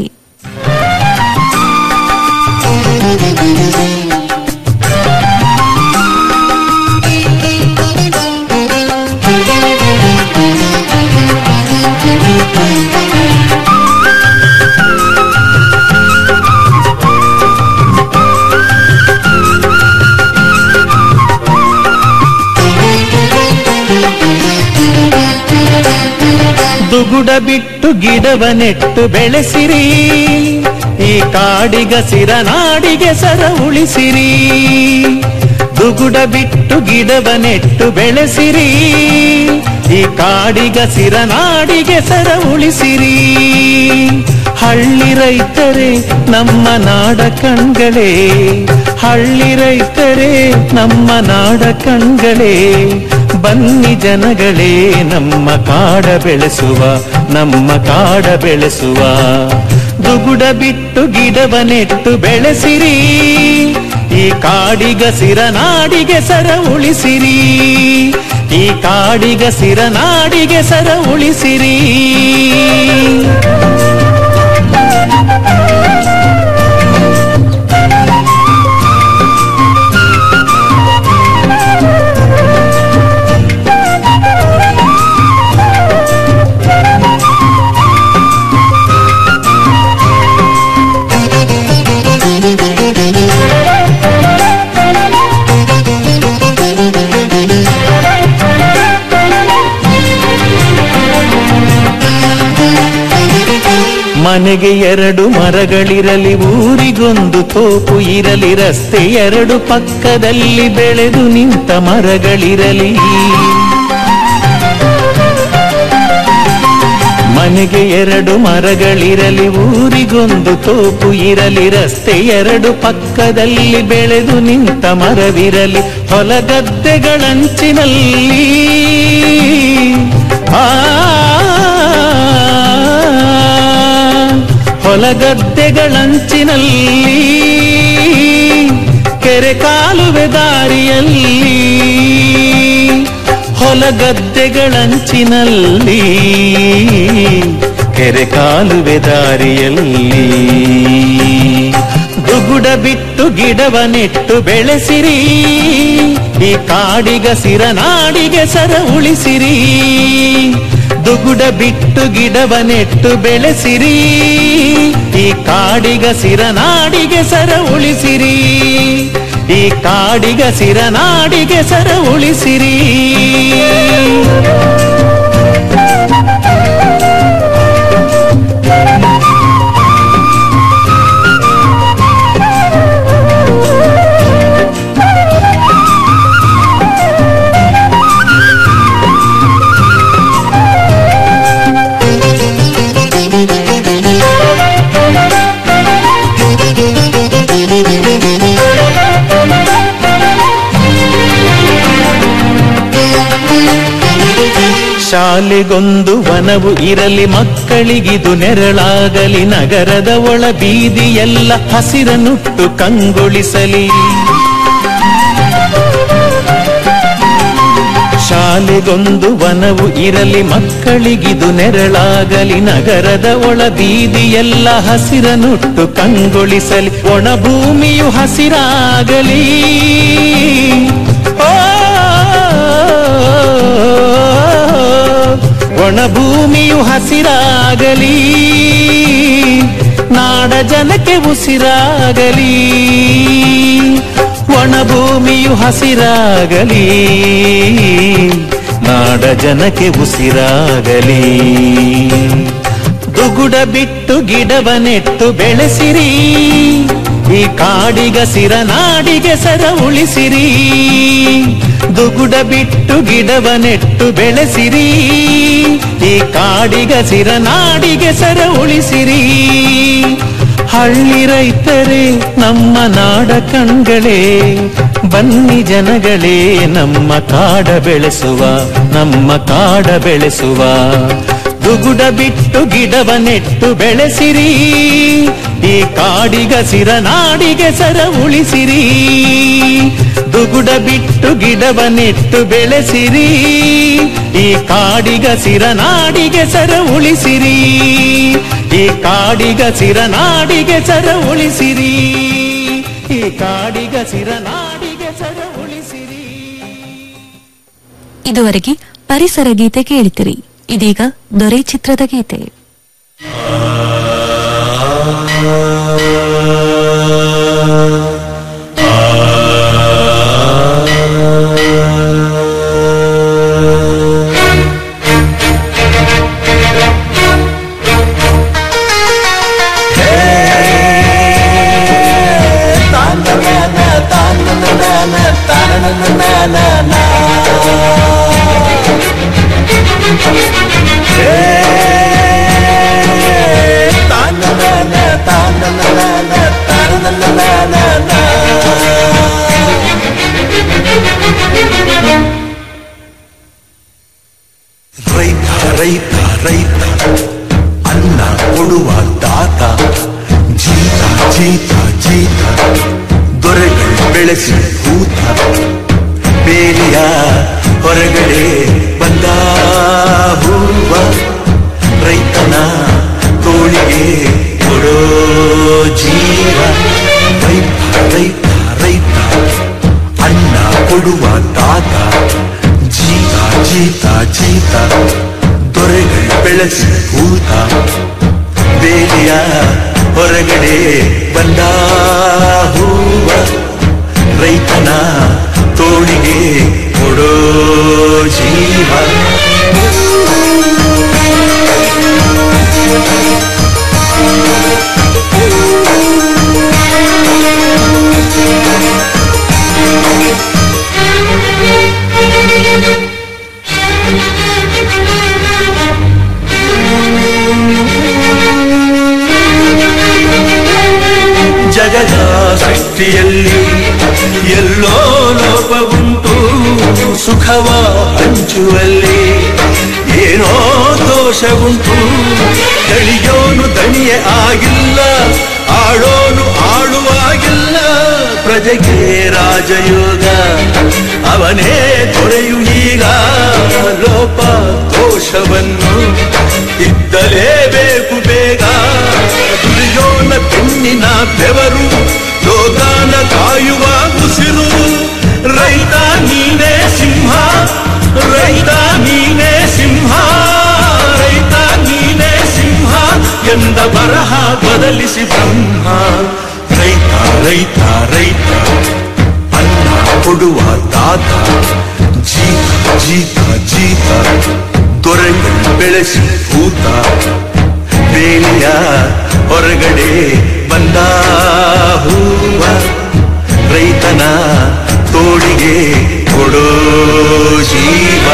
ದುಗುಡ ಬಿಟ್ಟು ಗಿಡವ ನೆಟ್ಟು ಬೆಳೆಸಿರಿ ಈ ಕಾಡಿಗಸಿರ ನಾಡಿಗೆ ಸರ ಉಳಿಸಿರಿ ದುಗುಡ ಬಿಟ್ಟು ಗಿಡವ ನೆಟ್ಟು ಬೆಳೆಸಿರಿ ಈ ಕಾಡಿಗಸಿರ ನಾಡಿಗೆ ಸರ ಉಳಿಸಿರಿ ಹಳ್ಳಿ ರೈತರೇ ನಮ್ಮ ನಾಡ ಕಣ್ಗಳೇ ಹಳ್ಳಿ ರೈತರೇ ನಮ್ಮ ನಾಡ ಕಣ್ಗಳೇ ಬನ್ನಿ ಜನಗಳೇ ನಮ್ಮ ಕಾಡ ಬೆಳೆಸುವ ನಮ್ಮ ಕಾಡ ಬೆಳೆಸುವ ದುಗುಡ ಬಿಟ್ಟು ಗಿಡವ ನೆಟ್ಟು ಬೆಳೆಸಿರಿ ಈ ಕಾಡಿಗಸಿರ ನಾಡಿಗೆ ಸರ ಉಳಿಸಿರಿ ಈ ಕಾಡಿಗಸಿರ ನಾಡಿಗೆ ಸರ ಉಳಿಸಿರಿ ಮನೆಗೆ ಎರಡು ಮರಗಳಿರಲಿ ಊರಿಗೊಂದು ತೋಪು ಇರಲಿ ರಸ್ತೆ ಎರಡು ಪಕ್ಕದಲ್ಲಿ ಬೆಳೆದು ನಿಂತ ಮರಗಳಿರಲಿ ಮನೆಗೆ ಎರಡು ಮರಗಳಿರಲಿ ಊರಿಗೊಂದು ತೋಪು ಇರಲಿ ರಸ್ತೆ ಎರಡು ಪಕ್ಕದಲ್ಲಿ ಬೆಳೆದು ನಿಂತ ಮರವಿರಲಿ ಹೊಲಗದ್ದೆಗಳಂಚಿನಲ್ಲಿ ಆ ಹೊಲಗದ್ದೆಗಳಂಚಿನಲ್ಲಿ ಕೆರೆ ಕಾಲುವೆ ದಾರಿಯಲ್ಲಿ ಹೊಲಗದ್ದೆಗಳಂಚಿನಲ್ಲಿ ಕೆರೆ ಕಾಲುವೆ ದಾರಿಯಲ್ಲಿ ದುಗುಡ ಬಿಟ್ಟು ಗಿಡವ ನೆಟ್ಟು ಬೆಳೆಸಿರಿ ಈ ಕಾಡಿಗಸಿರ ನಾಡಿಗೆ ಸರ ಉಳಿಸಿರಿ ದುಗುಡ ಬಿಟ್ಟು ಗಿಡವ ನೆಟ್ಟು ಬೆಳೆಸಿರಿ ಈ ಕಾಡಿಗಸಿರ ನಾಡಿಗೆ ಸರ ಉಳಿಸಿರಿ ಈ ಕಾಡಿಗಸಿರ ನಾಡಿಗೆ ಸರ ಉಳಿಸಿರಿ ಶಾಲೆಗೊಂದು ವನವು ಇರಲಿ ಮಕ್ಕಳಿಗಿದು ನೆರಳಾಗಲಿ ನಗರದ ಒಳ ಬೀದಿಯೆಲ್ಲ ಹಸಿರನುಟ್ಟು ಕಂಗೊಳಿಸಲಿ ಶಾಲೆಗೊಂದು ವನವು ಇರಲಿ ಮಕ್ಕಳಿಗಿದು ನೆರಳಾಗಲಿ ನಗರದ ಒಳ ಬೀದಿಯೆಲ್ಲ ಹಸಿರನುಟ್ಟು ಕಂಗೊಳಿಸಲಿ ಒಣ ಭೂಮಿಯು ಹಸಿರಾಗಲಿ ಓ ಒಣ ಭೂಮಿಯು ಹಸಿರಾಗಲಿ ನಾಡ ಜನಕ್ಕೆ ಉಸಿರಾಗಲಿ ಒಣ ಭೂಮಿಯು ಹಸಿರಾಗಲಿ ನಾಡ ಜನಕ್ಕೆ ಉಸಿರಾಗಲಿ ದುಗುಡ ಬಿಟ್ಟು ಗಿಡವ ನೆಟ್ಟು ಬೆಳೆಸಿರಿ ಈ ಕಾಡಿಗ ಸಿರ ನಾಡಿಗೆ ಸರ ಉಳಿಸಿರಿ ದುಗುಡ ಬಿಟ್ಟು ಗಿಡವ ನೆಟ್ಟು ಬೆಳೆಸಿರಿ ಈ ಕಾಡಿಗ ಸಿರ ನಾಡಿಗೆ ಸರ ಉಳಿಸಿರಿ ಹಳ್ಳಿ ರೈತರೇ ನಮ್ಮ ನಾಡ ಕಣ್ಗಳೇ ಬನ್ನಿ ಜನಗಳೇ ನಮ್ಮ ಕಾಡ ಬೆಳೆಸುವ ನಮ್ಮ ಕಾಡ ಬೆಳೆಸುವ ದುಗುಡ ಬಿಟ್ಟು ಗಿಡವ ನೆಟ್ಟು ಬೆಳೆಸಿರಿ ಈ ಕಾಡಿಗ ಸಿರ ನಾಡಿಗೆ ಸರ ಉಳಿಸಿರಿ ದುಗುಡ ಬಿಟ್ಟು ಗಿಡವ ನೆಟ್ಟು ಬೆಳೆಸಿರಿ ಈ ಕಾಡಿಗ ಸಿರ ನಾಡಿಗೆ ಸರ ಉಳಿಸಿರಿ ಈ ಕಾಡಿಗ ಸಿರ ನಾಡಿಗೆ ಸರ ಉಳಿಸಿರಿ ಈ ಕಾಡಿಗ ಸಿರ ನಾಡಿಗೆ ಸರ ಉಳಿಸಿರಿ ಇದುವರೆಗೆ ಪರಿಸರ ಗೀತೆ ಕೇಳಿತಿರಿ ಇದೀಗ ದೊರೆ ಚಿತ್ರದ ಗೀತೆ ರೈತ ರೈತ ರೈತ ಅನ್ನ ಕೊಡುವ ದಾತ ಜೀತ ಜೀತ ಜೀತ ದೊರೆಗಳು ಬೆಳೆಸಿ ಭೂತ ಬೇಲಿಯ ಹೊರಗಡೆ ಬಂದ ಹೂವ ರೈತನ ತೋಳಿಗೆ ಕೊಡೋ ಜೀವ ರೈತ ರೈತ ರೈತ ಅನ್ನ ಕೊಡುವ ದಾತ ಜೀತ ಜೀತ ಜೀತ ದೊರೆಗಳು ಬೆಳೆಸಿ ಭೂತ ಬೇಲಿಯ ಹೊರಗಡೆ ಬಂದ ಹೂವ ರೈತನ ತೋಳಿಗೆ ಕೊಡೋ ಜೀವ ಜಗದ ಸೃಷ್ಟಿಯಲ್ಲಿ ಎಲ್ಲೋ ಲೋಪವುಂಟು ಸುಖವ ಹಂಚುವಲ್ಲಿ ಏನೋ ದೋಷವುಂಟು ದಣಿಯೋನು ದಣಿಯೇ ಆಗಿಲ್ಲ ಆಳೋನು ಆಳುವಾಗಿಲ್ಲ ಪ್ರಜೆಗೆ ರಾಜಯೋಗ ಅವನೇ ದೊರೆಯು ಈಗ ಲೋಪ ದೋಷವನ್ನು ಇದ್ದಲೇಬೇಕು ಬೇಗ ದುರ್ಯೋನ ಬೆನ್ನಿನ ಬೆವರು ಲೋಕಾನ ಕಾಯುವ ಉಸಿರು ರೈತ ನೀನೇ ಸಿಂಹ ರೈತ ನೀನೇ ಸಿಂಹ ರೈತ ನೀನೇ ಸಿಂಹ ಎಂದ ಬರಹ ಬದಲಿಸಿ ಬ್ರಹ್ಮ ರೈತ ರೈತ ರೈತ ಅನ್ನ ಕೊಡುವ ದಾತ ಜೀತ ಜೀತ ಜೀತ ದೊರೆಗಳು ಬೆಳೆಸಿ ಭೂತ ಬೇಲಿಯ ಹೊರಗಡೆ ಬಂದ ಹೂವ ರೈತನ ತೋಳಿಗೆ ಕೊಡೋ ಜೀವ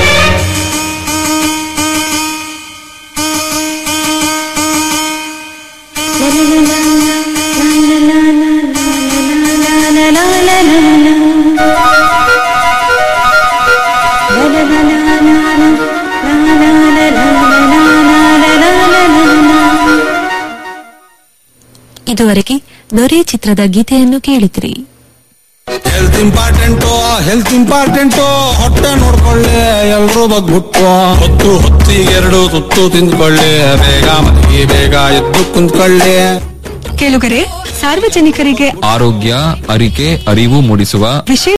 ಇದುವರೆಗೆ ದೊರೆ ಚಿತ್ರದ ಗೀತೆಯನ್ನು ಕೇಳಿದ್ರಿ ಹೆಲ್ತ್ ಇಂಪಾರ್ಟೆಂಟು ಹೆಲ್ತ್ ಇಂಪಾರ್ಟೆಂಟು ಹೊಟ್ಟೆ ನೋಡ್ಕೊಳ್ಳಿ ಎಲ್ರೂ ಬಗ್ಬಿಟ್ಟು ಹೊತ್ತು ಹೊತ್ತಿಗೆ ಎರಡು ತುತ್ತು ತಿಂದ್ಕೊಳ್ಳಿ ಬೇಗ ಮಲಗಿ ಬೇಗ ಎದ್ದು ಕುಂತ್ಕೊಳ್ಳಿ ಕೇಳುಗರೆ ಸಾರ್ವಜನಿಕರಿಗೆ ಆರೋಗ್ಯ ಅರಿಕೆ ಅರಿವು ಮೂಡಿಸುವ ವಿಶೇಷ